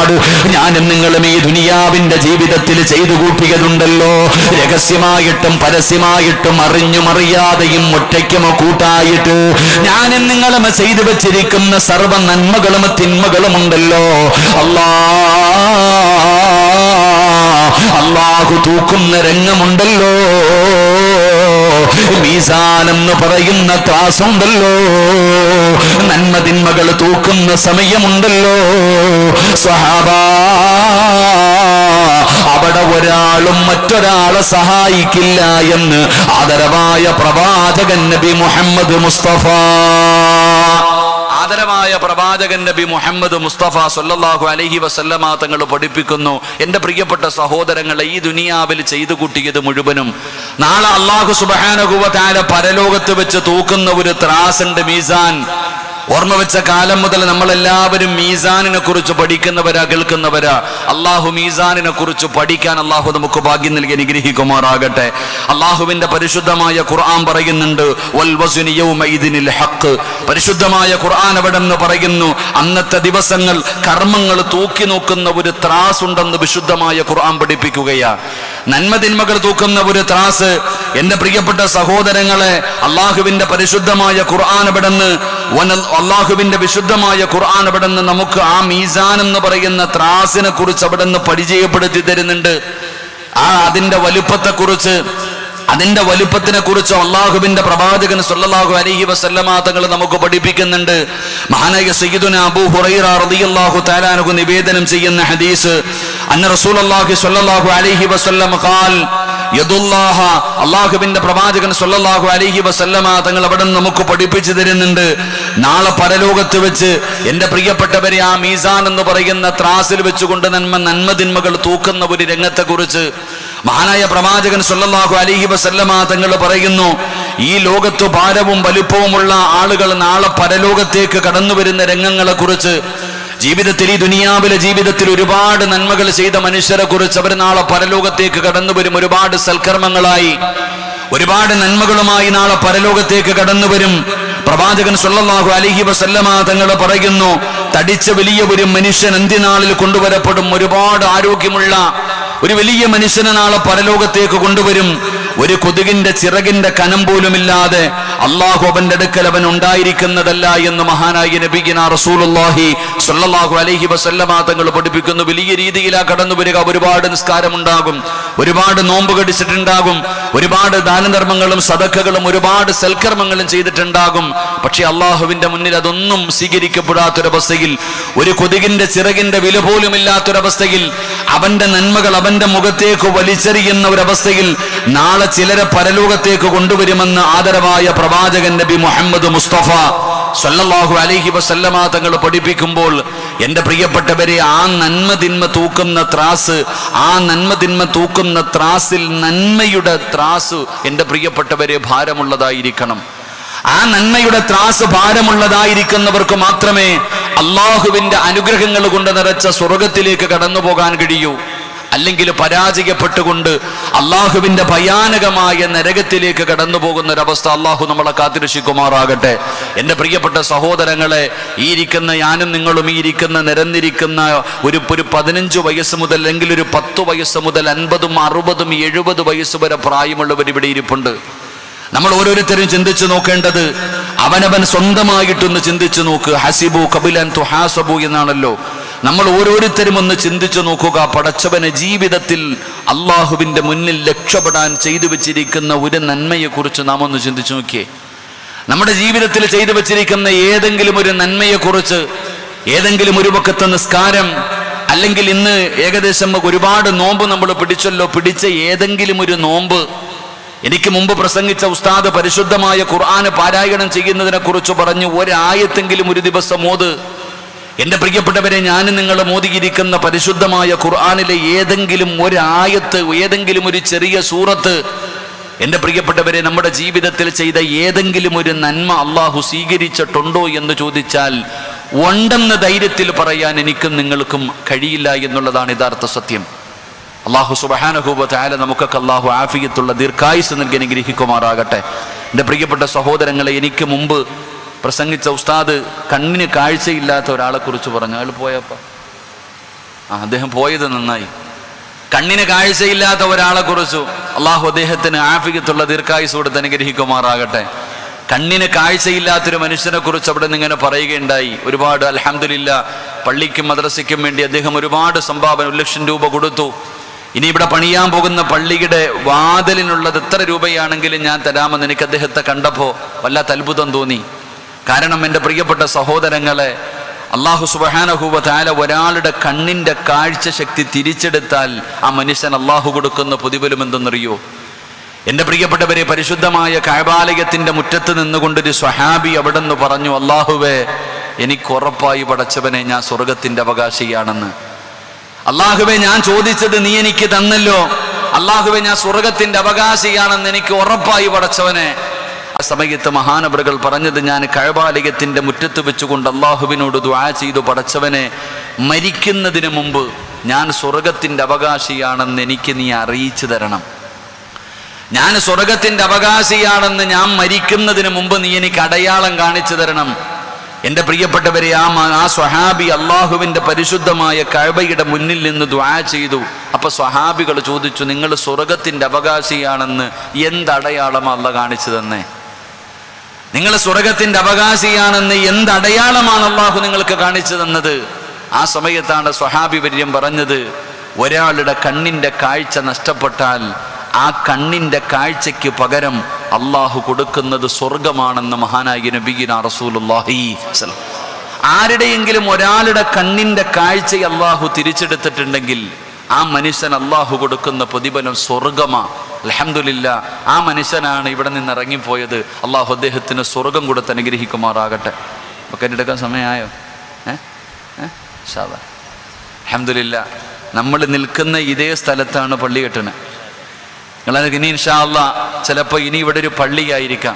ഒരുപാട് ഞാനും നിങ്ങളും ഈ ദുനിയാവിന്റെ ജീവിതത്തിൽ ചെയ്തു കൂട്ടിയതുണ്ടല്ലോ രഹസ്യമായിട്ടും പരസ്യമായിട്ടും അറിഞ്ഞും അറിയാതെയും ഒറ്റയ്ക്കും കൂട്ടായിട്ട് ഞാനും നിങ്ങളും ചെയ്തു വെച്ചിരിക്കുന്ന സർവ നന്മകളും തിന്മകളും ഉണ്ടല്ലോ അല്ലാ അള്ളാഹു തൂക്കുന്ന രംഗമുണ്ടല്ലോ മീസാൻ എന്ന് പറയുന്ന ത്രാസുണ്ടല്ലോ നന്മ തിന്മകൾ തൂക്കുന്ന സമയമുണ്ടല്ലോ സഹാബ അവിടെ ഒരാളും മറ്റൊരാളെ സഹായിക്കില്ല എന്ന് ആദരവായ പ്രവാചകൻ നബി മുഹമ്മദ് മുസ്തഫ ആദരമായ പ്രവാചകൻ നബി മുഹമ്മദ് മുസ്തഫ സല്ലല്ലാഹു അലൈഹി വസല്ലമ തങ്ങൾ പഠിപ്പിക്കുന്നു എൻ്റെ പ്രിയപ്പെട്ട സഹോദരങ്ങളെ ഈ ദുനിയാവിൽ ചെയ്തു കൂട്ടിയത് മുഴുവനും നാളെ അള്ളാഹു സുബഹാനുഭവത്താല പരലോകത്ത് വെച്ച് തൂക്കുന്ന ഒരു ത്രാസുണ്ട് മീസാൻ ഓർമ്മ വെച്ച കാലം മുതൽ നമ്മളെല്ലാവരും മീസാനിനെ കുറിച്ച് പഠിക്കുന്നവരാ കേൾക്കുന്നവരാ അള്ളാഹു മീസാനിനെ കുറിച്ച് പഠിക്കാൻ അള്ളാഹു നമുക്ക് ഭാഗ്യം നൽകി അനുഗ്രഹിക്കുമാറാകട്ടെ അള്ളാഹുവിന്റെ പരിശുദ്ധമായ ഖുർആൻ പറയുന്നുണ്ട് വൽ വസ്നി യൗമഇദിനിൽ ഹഖ് പരിശുദ്ധമായ ഖുർആൻ അവിടെ നിന്ന് പറയുന്നു അന്നത്തെ ദിവസങ്ങൾ കർമ്മങ്ങൾ തൂക്കി നോക്കുന്ന ഒരു ത്രാസ് ഉണ്ടെന്ന് വിശുദ്ധമായ ഖുർആൻ പഠിപ്പിക്കുകയാ നന്മ തിന്മകൾ തൂക്കുന്ന ഒരു ത്രാസ് എന്റെ പ്രിയപ്പെട്ട സഹോദരങ്ങളെ അള്ളാഹുവിന്റെ പരിശുദ്ധമായ ഖുർആൻ അവിടെ നിന്ന് വന- അള്ളാഹുവിന്റെ വിശുദ്ധമായ ഖുർആൻ അവിടെ നിന്ന് നമുക്ക് ആ മീസാൻ എന്ന് പറയുന്ന ത്രാസിനെ കുറിച്ച് അവിടെ നിന്ന് പരിചയപ്പെടുത്തി തരുന്നുണ്ട് ആ അതിന്റെ വലുപ്പത്തെ കുറിച്ച് അതിന്റെ വലുപ്പത്തിനെ കുറിച്ച് അള്ളാഹുവിന്റെ പ്രവാചകൻ സല്ലല്ലാഹു അലൈഹി വസല്ലമ തങ്ങൾ നമുക്ക് പഠിപ്പിക്കുന്നുണ്ട് മഹാനായ സയ്യിദുന അബൂ ഹുറൈറ റളിയല്ലാഹു തആല അൻഹു നിവേദനം ചെയ്യുന്ന ഹദീസ് അന്ന റസൂലുള്ളാഹി സ്വല്ലല്ലാഹു അലൈഹി വസല്ലം ഖാൽ യദുല്ലാഹ അള്ളാഹുവിന്റെ പ്രവാചകൻ സല്ലല്ലാഹു അലൈഹി വസല്ലമ തങ്ങൾ അവിടെ നിന്ന് നമുക്ക് പഠിപ്പിച്ചു തരുന്നുണ്ട് നാളെ പരലോകത്ത് വെച്ച് എന്റെ പ്രിയപ്പെട്ടവരെ ആ മീസാൻ എന്ന് പറയുന്ന ത്രാസിൽ വെച്ചുകൊണ്ട് നന്മ നന്മ തിന്മകൾ തൂക്കുന്ന ഒരു രംഗത്തെ കുറിച്ച് മഹാനായ പ്രവാചകൻ സല്ലല്ലാഹു അലൈഹി വസല്ലമ തങ്ങൾ പറയുന്നു ഈ ലോകത്തു ഭാരവും വലുപ്പവുമുള്ള ആളുകൾ നാളെ പരലോകത്തേക്ക് കടന്നു വരുന്ന രംഗങ്ങളെ കുറിച്ച് ജീവിതത്തിൽ ഈ ദുനിയാവിലെ ജീവിതത്തിൽ ഒരുപാട് നന്മകൾ ചെയ്ത മനുഷ്യരെ കുറിച്ച് അവർ നാളെ പരലോകത്തേക്ക് കടന്നു വരും ഒരുപാട് സൽക്കർമ്മങ്ങളായി ഒരുപാട് നന്മകളുമായി നാളെ പരലോകത്തേക്ക് കടന്നു വരും പ്രവാചകൻ സല്ലല്ലാഹു അലൈഹി വസല്ലമ തങ്ങൾ പറയുന്നു തടിച്ച വലിയ ഒരു മനുഷ്യൻ അന്ത്യനാളിൽ കൊണ്ടുവരപ്പെടും ഒരുപാട് ആരോഗ്യമുള്ള ഒരു വലിയ മനുഷ്യനെ നാളെ പരലോകത്തേക്ക് കൊണ്ടുവരും ഒരു കൊതുകിന്റെ ചിറകിന്റെ കനം പോലുമില്ലാതെ അള്ളാഹു അവന്റെ അടുക്കൽ അവൻ ഉണ്ടായിരിക്കുന്നതല്ല എന്ന് മഹാനായ നബിഗിന റസൂലുള്ളാഹി സ്വല്ലല്ലാഹു അലൈഹി വസല്ലമ തങ്ങൾ പഠിപ്പിക്കുന്നു വലിയ രീതിയിലാ കടന്നു വരിക ഒരുപാട് നിസ്കാരമുണ്ടാകും ഒരുപാട് നോമ്പ് കടിച്ചിട്ടുണ്ടാകും ഒരുപാട് ദാനധർമ്മങ്ങളും സദക്കകളും ഒരുപാട് സൽക്കർമ്മങ്ങളും ചെയ്തിട്ടുണ്ടാകും പക്ഷെ അള്ളാഹുവിന്റെ മുന്നിൽ അതൊന്നും സ്വീകരിക്കപ്പെടാത്തൊരവസ്ഥയിൽ ഒരു കൊതുകിന്റെ ചിറകിന്റെ വില പോലുമില്ലാത്തൊരവസ്ഥയിൽ അവന്റെ നന്മകൾ അവന്റെ മുഖത്തേക്ക് വലിച്ചെറിയുന്ന ഒരവസ്ഥയിൽ നാളെ ചിലരെ പരലോകത്തേക്ക് കൊണ്ടുവരുമെന്ന് ആദരവായ പ്രവാചകൻ നബി മുഹമ്മദ് മുസ്തഫ സല്ലല്ലാഹു അലൈഹി വസല്ലമ തങ്ങൾ പഠിപ്പിക്കുമ്പോൾ എൻ്റെ പ്രിയപ്പെട്ടവരെ ആ നന്മ തിന്മ തൂക്കുന്ന ത്രാസ് ആ നന്മ തിന്മ തൂക്കുന്ന ത്രാസിൽ നന്മയുടെ ത്രാസ് എൻ്റെ പ്രിയപ്പെട്ടവരെ ഭാരമുള്ളതായിരിക്കണം ആ നന്മയുടെ ത്രാസ് ഭാരമുള്ളതായിരിക്കുന്നവർക്ക് മാത്രമേ അള്ളാഹുവിന്റെ അനുഗ്രഹങ്ങൾ കൊണ്ട് നിറച്ച സ്വർഗത്തിലേക്ക് കടന്നു പോകാൻ കഴിയൂ അല്ലെങ്കിൽ പരാജയപ്പെട്ടുകൊണ്ട് അള്ളാഹുവിന്റെ ഭയാനകമായ നരകത്തിലേക്ക് കടന്നു പോകുന്ന ഒരവസ്ഥ അള്ളാഹു നമ്മളെ കാത്തിരക്ഷിക്കുമാറാകട്ടെ എൻ്റെ പ്രിയപ്പെട്ട സഹോദരങ്ങളെ ഈ ഇരിക്കുന്ന ഞാനും നിങ്ങളും ഈ ഇരിക്കുന്ന നിരന്നിരിക്കുന്ന ഒരു ഒരു പതിനഞ്ച് വയസ്സ് മുതൽ അല്ലെങ്കിൽ ഒരു പത്ത് വയസ്സ് മുതൽ അൻപതും അറുപതും എഴുപത് വയസ്സ് വരെ പ്രായമുള്ളവർ ഇവിടെ ഇരിപ്പുണ്ട് നമ്മൾ ഓരോരുത്തരും ചിന്തിച്ചു നോക്കേണ്ടത് അവനവൻ സ്വന്തമായിട്ടൊന്ന് ചിന്തിച്ചു നോക്ക് ഹസിബു കപിലൻ തുഹാസബു എന്നാണല്ലോ നമ്മൾ ഓരോരുത്തരും ഒന്ന് ചിന്തിച്ചു നോക്കുക പടച്ചവന് ജീവിതത്തിൽ അള്ളാഹുവിന്റെ മുന്നിൽ രക്ഷപ്പെടാൻ ചെയ്തു വെച്ചിരിക്കുന്ന ഒരു നന്മയെക്കുറിച്ച് നാം ഒന്ന് ചിന്തിച്ചു നോക്കിയേ നമ്മുടെ ജീവിതത്തിൽ ചെയ്തു വെച്ചിരിക്കുന്ന ഏതെങ്കിലും ഒരു നന്മയെക്കുറിച്ച് ഏതെങ്കിലും ഒരു പക്കത്തെ നിസ്കാരം അല്ലെങ്കിൽ ഇന്ന് ഏകദേശം ഒരുപാട് നോമ്പ് നമ്മൾ പിടിച്ചല്ലോ പിടിച്ച ഏതെങ്കിലും ഒരു നോമ്പ് എനിക്ക് മുമ്പ് പ്രസംഗിച്ച ഉസ്താദ് പരിശുദ്ധമായ ഖുർആന് പാരായണം ചെയ്യുന്നതിനെ കുറിച്ച് പറഞ്ഞു ഒരായത്തെങ്കിലും ഒരു ദിവസം മോത് എന്റെ പ്രിയപ്പെട്ടവരെ ഞാൻ നിങ്ങൾ മോദിയിരിക്കുന്ന പരിശുദ്ധമായ ഖുർആനിലെ ഏതെങ്കിലും ഒരായത്ത് ഏതെങ്കിലും ഒരു ചെറിയ സൂറത്ത് എന്റെ പ്രിയപ്പെട്ടവരെ നമ്മുടെ ജീവിതത്തിൽ ചെയ്ത ഏതെങ്കിലും ഒരു നന്മ അള്ളാഹു സ്വീകരിച്ചിട്ടുണ്ടോ എന്ന് ചോദിച്ചാൽ ഉണ്ടെന്ന ധൈര്യത്തിൽ പറയാൻ എനിക്കും നിങ്ങൾക്കും കഴിയില്ല എന്നുള്ളതാണ് യഥാർത്ഥ സത്യം അള്ളാഹു സുബഹാനഹൂബ താല നമുക്കൊക്കെ അള്ളാഹു ആഫിയത്തുള്ള ദീർഘായുസ് നൽകി അനുഗ്രഹിക്കുമാറാകട്ടെ എൻ്റെ പ്രിയപ്പെട്ട സഹോദരങ്ങളെ എനിക്ക് മുമ്പ് പ്രസംഗിച്ച ഉസ്താദ് കണ്ണിന് കാഴ്ചയില്ലാത്ത ഒരാളെ കുറിച്ച് പറഞ്ഞു അയാൾ പോയപ്പ ആ അദ്ദേഹം പോയത് നന്നായി കണ്ണിന് കാഴ്ചയില്ലാത്ത ഒരാളെ കുറിച്ചു അള്ളാഹു അദ്ദേഹത്തിന് ആഫികത്തുള്ള ദീർഘായുസ് കൊടുത്ത് അനുഗ്രഹിക്കുമാറാകട്ടെ കണ്ണിന് കാഴ്ചയില്ലാത്തൊരു മനുഷ്യനെ കുറിച്ച് അവിടെ നിന്ന് ഇങ്ങനെ പറയുകയുണ്ടായി ഒരുപാട് അൽഹംദുലില്ല പള്ളിക്കും മദ്രസയ്ക്കും വേണ്ടി അദ്ദേഹം ഒരുപാട് സംഭാവന ഒരു ലക്ഷം രൂപ കൊടുത്തു ഇനി ഇവിടെ പണിയാൻ പോകുന്ന പള്ളിയുടെ വാതിലിനുള്ളത് എത്ര രൂപയാണെങ്കിലും ഞാൻ തരാമെന്ന് എനിക്ക് അദ്ദേഹത്തെ കണ്ടപ്പോൾ വല്ലാത്ത അത്ഭുതം തോന്നി കാരണം എൻ്റെ പ്രിയപ്പെട്ട സഹോദരങ്ങളെ അള്ളാഹു സുബഹാനഹുവ താല ഒരാളുടെ കണ്ണിൻ്റെ കാഴ്ച ശക്തി തിരിച്ചെടുത്താൽ ആ മനുഷ്യൻ അള്ളാഹു കൊടുക്കുന്ന പ്രതിഫലം എന്തെന്നറിയോ എൻ്റെ പ്രിയപ്പെട്ടവരെ പരിശുദ്ധമായ കായബാലയത്തിൻ്റെ മുറ്റത്ത് നിന്നുകൊണ്ടൊരു സ്വഹാബി അവിടെ നിന്ന് പറഞ്ഞു അള്ളാഹുവേ എനിക്ക് ഉറപ്പായി പടച്ചവനെ ഞാൻ സ്വർഗത്തിൻ്റെ അവകാശിയാണെന്ന് അള്ളാഹുവെ ഞാൻ ചോദിച്ചത് നീ എനിക്ക് തന്നല്ലോ അള്ളാഹുവെ ഞാൻ സ്വർഗത്തിന്റെ അവകാശിയാണെന്ന് എനിക്ക് ഉറപ്പായി പടച്ചവനെ ആ സമയത്ത് മഹാനബറുകൾ പറഞ്ഞത് ഞാൻ കഴബാലയത്തിന്റെ മുറ്റത്ത് വെച്ചുകൊണ്ട് അള്ളാഹുവിനോട് ദ്വാ ചെയ്തു പടച്ചവനെ മരിക്കുന്നതിന് മുമ്പ് ഞാൻ സ്വർഗത്തിന്റെ അവകാശിയാണെന്ന് എനിക്ക് നീ അറിയിച്ചു തരണം ഞാൻ സ്വർഗത്തിന്റെ അവകാശിയാണെന്ന് ഞാൻ മരിക്കുന്നതിന് മുമ്പ് നീ എനിക്ക് അടയാളം കാണിച്ചു തരണം എൻ്റെ പ്രിയപ്പെട്ടവരെ ആ മ- ആ സ്വഹാബി അള്ളാഹുവിൻ്റെ പരിശുദ്ധമായ കഴബയുടെ മുന്നിൽ നിന്ന് ദ്വാ ചെയ്തു അപ്പൊ സ്വഹാബികൾ ചോദിച്ചു നിങ്ങൾ സ്വർഗത്തിന്റെ അവകാശിയാണെന്ന് എന്തടയാളമാ അല്ല കാണിച്ചു തന്നേ നിങ്ങൾ സ്വർഗത്തിന്റെ അവകാശിയാണെന്ന് എന്തടയാളമാണ് അള്ളാഹു നിങ്ങൾക്ക് കാണിച്ചു തന്നത് ആ സമയത്താണ് സ്വഹാബി വര്യം പറഞ്ഞത് ഒരാളുടെ കണ്ണിന്റെ കാഴ്ച നഷ്ടപ്പെട്ടാൽ ആ കണ്ണിന്റെ കാഴ്ചയ്ക്ക് പകരം അള്ളാഹു കൊടുക്കുന്നത് സ്വർഗമാണെന്ന് മഹാനായ നബീന റസൂലുള്ളാഹി സ്വല്ലം. ആരുടെയെങ്കിലും ഒരാളുടെ കണ്ണിന്റെ കാഴ്ച അള്ളാഹു തിരിച്ചെടുത്തിട്ടുണ്ടെങ്കിൽ ആ മനുഷ്യൻ അള്ളാഹു കൊടുക്കുന്ന പ്രതിഫലം സ്വർഗമാ അലഹമില്ല ആ മനുഷ്യനാണ് ഇവിടെ നിന്ന് ഇറങ്ങിപ്പോയത് അള്ളാഹു അദ്ദേഹത്തിന് സ്വർഗം കൊടുത്ത് അനുഗ്രഹിക്കുമാറാകട്ടെ ബക്കറ്റ് എടുക്കാൻ സമയമായോ ഏ അലഹമില്ല നമ്മൾ നിൽക്കുന്ന ഇതേ സ്ഥലത്താണ് പള്ളി കെട്ടുന്നത് നിങ്ങളത് ഇനി ഇൻഷാല്ല ചിലപ്പോൾ ഇനി ഇവിടെ ഒരു പള്ളിയായിരിക്കാം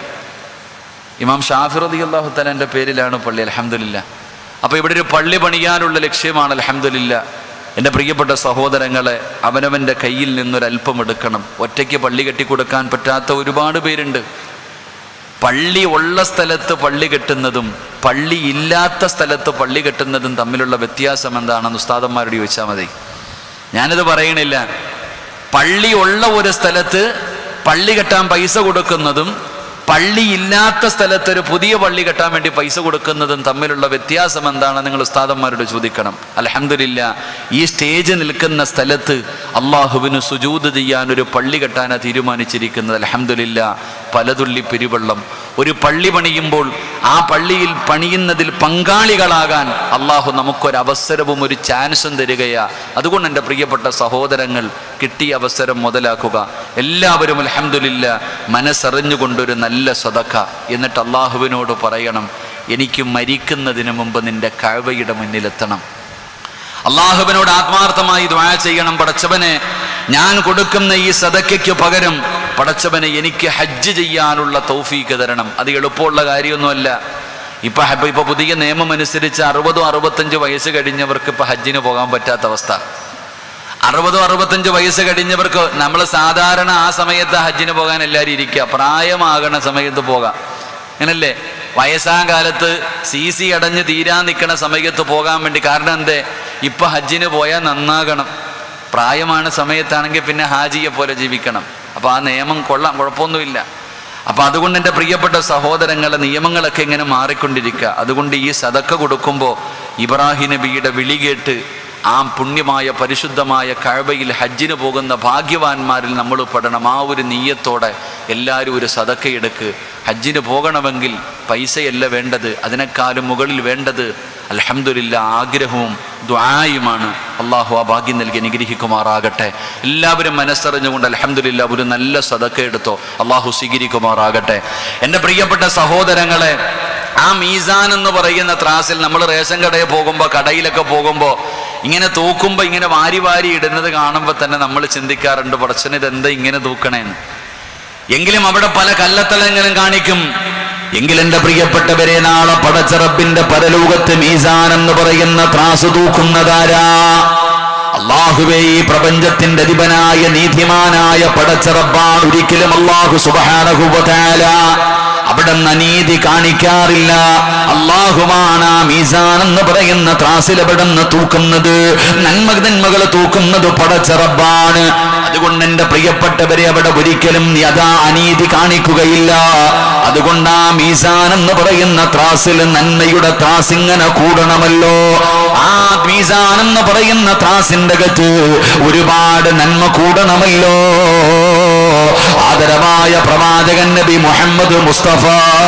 ഇമാം ഷാഫിർ അലി അള്ളാഹു തലാൻ്റെ പേരിലാണ് പള്ളി അലഹമില്ല അപ്പോൾ ഇവിടെ ഒരു പള്ളി പണിയാനുള്ള ലക്ഷ്യമാണ് അലഹമില്ല എൻ്റെ പ്രിയപ്പെട്ട സഹോദരങ്ങളെ അവനവൻ്റെ കയ്യിൽ നിന്നൊരല്പം എടുക്കണം ഒറ്റയ്ക്ക് പള്ളി കെട്ടിക്കൊടുക്കാൻ പറ്റാത്ത ഒരുപാട് പേരുണ്ട് പള്ളി ഉള്ള സ്ഥലത്ത് പള്ളി കെട്ടുന്നതും പള്ളി ഇല്ലാത്ത സ്ഥലത്ത് പള്ളി കെട്ടുന്നതും തമ്മിലുള്ള വ്യത്യാസം എന്താണെന്ന് ഉസ്താദന്മാരോട് ചോദിച്ചാൽ മതി ഞാനിത് പറയണില്ല പള്ളി ഉള്ള ഒരു സ്ഥലത്ത് പള്ളി കെട്ടാൻ പൈസ കൊടുക്കുന്നതും പള്ളി ഇല്ലാത്ത സ്ഥലത്ത് ഒരു പുതിയ പള്ളി കെട്ടാൻ വേണ്ടി പൈസ കൊടുക്കുന്നതും തമ്മിലുള്ള വ്യത്യാസം എന്താണ് നിങ്ങൾ ഉസ്താദന്മാരോട് ചോദിക്കണം അലഹമില്ല ഈ സ്റ്റേജ് നിൽക്കുന്ന സ്ഥലത്ത് അള്ളാഹുവിന് സുജൂത് ചെയ്യാൻ ഒരു പള്ളി കെട്ടാനാണ് തീരുമാനിച്ചിരിക്കുന്നത് അലഹമില്ല പലതുള്ളി പെരുവെള്ളം ഒരു പള്ളി പണിയുമ്പോൾ ആ പള്ളിയിൽ പണിയുന്നതിൽ പങ്കാളികളാകാൻ അള്ളാഹു നമുക്കൊരവസരവും ഒരു ചാൻസും തരികയാ അതുകൊണ്ട് എൻ്റെ പ്രിയപ്പെട്ട സഹോദരങ്ങൾ കിട്ടിയ അവസരം മുതലാക്കുക എല്ലാവരും അലഹമില്ല മനസ്സറിഞ്ഞുകൊണ്ടൊരു നല്ല സദക്ക എന്നിട്ട് അള്ളാഹുവിനോട് പറയണം എനിക്ക് മരിക്കുന്നതിന് മുമ്പ് നിന്റെ കഴവയുടെ മുന്നിലെത്തണം അള്ളാഹുവിനോട് ആത്മാർത്ഥമായി ദ്വാ ചെയ്യണം പടച്ചവനെ ഞാൻ കൊടുക്കുന്ന ഈ സദക്കയ്ക്ക് പകരം പടച്ചവനെ എനിക്ക് ഹജ്ജ് ചെയ്യാനുള്ള തൗഫീക്ക് തരണം അത് എളുപ്പമുള്ള കാര്യമൊന്നുമല്ല ഇപ്പൊ ഹ- ഇപ്പൊ പുതിയ നിയമം അനുസരിച്ച് അറുപതോ അറുപത്തഞ്ച് വയസ്സ് കഴിഞ്ഞവർക്ക് ഇപ്പൊ ഹജ്ജിന് പോകാൻ പറ്റാത്ത അവസ്ഥ അറുപതോ അറുപത്തഞ്ച് വയസ്സ് കഴിഞ്ഞവർക്ക് നമ്മൾ സാധാരണ ആ സമയത്ത് ഹജ്ജിന് പോകാൻ എല്ലാവരും ഇരിക്കുക പ്രായമാകണ സമയത്ത് പോകാം അങ്ങനല്ലേ വയസ്സാം കാലത്ത് സി സി അടഞ്ഞ് തീരാൻ നിൽക്കണ സമയത്ത് പോകാൻ വേണ്ടി കാരണം എന്തേ ഇപ്പൊ ഹജ്ജിന് പോയാൽ നന്നാകണം പ്രായമാണ് സമയത്താണെങ്കിൽ പിന്നെ ഹാജിയെ പോലെ ജീവിക്കണം അപ്പൊ ആ നിയമം കൊള്ളാം കുഴപ്പമൊന്നുമില്ല അപ്പൊ അതുകൊണ്ട് എൻ്റെ പ്രിയപ്പെട്ട സഹോദരങ്ങളെ നിയമങ്ങളൊക്കെ ഇങ്ങനെ മാറിക്കൊണ്ടിരിക്കുക അതുകൊണ്ട് ഈ സതക്ക കൊടുക്കുമ്പോൾ ഇബ്രാഹിം നബിയുടെ വിളി കേട്ട് ആ പുണ്യമായ പരിശുദ്ധമായ കഴബയിൽ ഹജ്ജിന് പോകുന്ന ഭാഗ്യവാന്മാരിൽ നമ്മൾ പെടണം ആ ഒരു നീയത്തോടെ എല്ലാവരും ഒരു സതക്കയെടുക്ക് ഹജ്ജിന് പോകണമെങ്കിൽ പൈസയല്ല വേണ്ടത് അതിനേക്കാളും മുകളിൽ വേണ്ടത് അലഹമില്ല ആഗ്രഹവും ദ്വായുമാണ് അള്ളാഹു ആ ഭാഗ്യം നൽകി അനുഗ്രഹിക്കുമാറാകട്ടെ എല്ലാവരും മനസ്സറിഞ്ഞുകൊണ്ട് അലഹമില്ല ഒരു നല്ല സതക്ക എടുത്തോ അള്ളാഹു സ്വീകരിക്കുമാറാകട്ടെ എൻ്റെ പ്രിയപ്പെട്ട സഹോദരങ്ങളെ ആ മീസാൻ എന്ന് പറയുന്ന ത്രാസിൽ നമ്മൾ റേഷൻ കടയിൽ പോകുമ്പോൾ കടയിലൊക്കെ പോകുമ്പോൾ ഇങ്ങനെ തൂക്കുമ്പോൾ ഇങ്ങനെ വാരി വാരി ഇടുന്നത് കാണുമ്പോൾ തന്നെ നമ്മൾ ചിന്തിക്കാറുണ്ട് പടച്ചന് ഇതെന്താ ഇങ്ങനെ തൂക്കണേന്ന് എങ്കിലും അവിടെ പല കല്ലത്തലങ്ങളും കാണിക്കും എങ്കിൽ എന്റെ പ്രിയപ്പെട്ടവരെ നാളെ പടച്ചറബിന്റെ പരലോകത്ത് മീസാൻ എന്ന് പറയുന്ന ത്രാസ് തൂക്കുന്നതാരാ അള്ളാഹുവേ ഈ പ്രപഞ്ചത്തിന്റെ അധിപനായ നീതിമാനായ പടച്ചറബാൻ ഒരിക്കലും അള്ളാഹു സുബാനഹുബാല അവിടെ അനീതി കാണിക്കാറില്ല അള്ളാഹുവാണ് ആ മീസാൻ എന്ന് പറയുന്ന ത്രാസിൽ അവിടെ നിന്ന് തൂക്കുന്നത് നന്മ നന്മകൾ തൂക്കുന്നത് പടച്ചറബാണ് അതുകൊണ്ട് എന്റെ പ്രിയപ്പെട്ടവരെ അവിടെ ഒരിക്കലും യഥാ അനീതി കാണിക്കുകയില്ല അതുകൊണ്ട് ആ മീസാൻ എന്ന് പറയുന്ന ത്രാസിൽ നന്മയുടെ ത്രാസ് ഇങ്ങനെ കൂടണമല്ലോ ആ മീസാൻ എന്ന് പറയുന്ന ത്രാസിന്റെ അകത്ത് ഒരുപാട് നന്മ കൂടണമല്ലോ ആദരവായ പ്രവാചകൻ നബി മുഹമ്മദ് മുസ്തഫ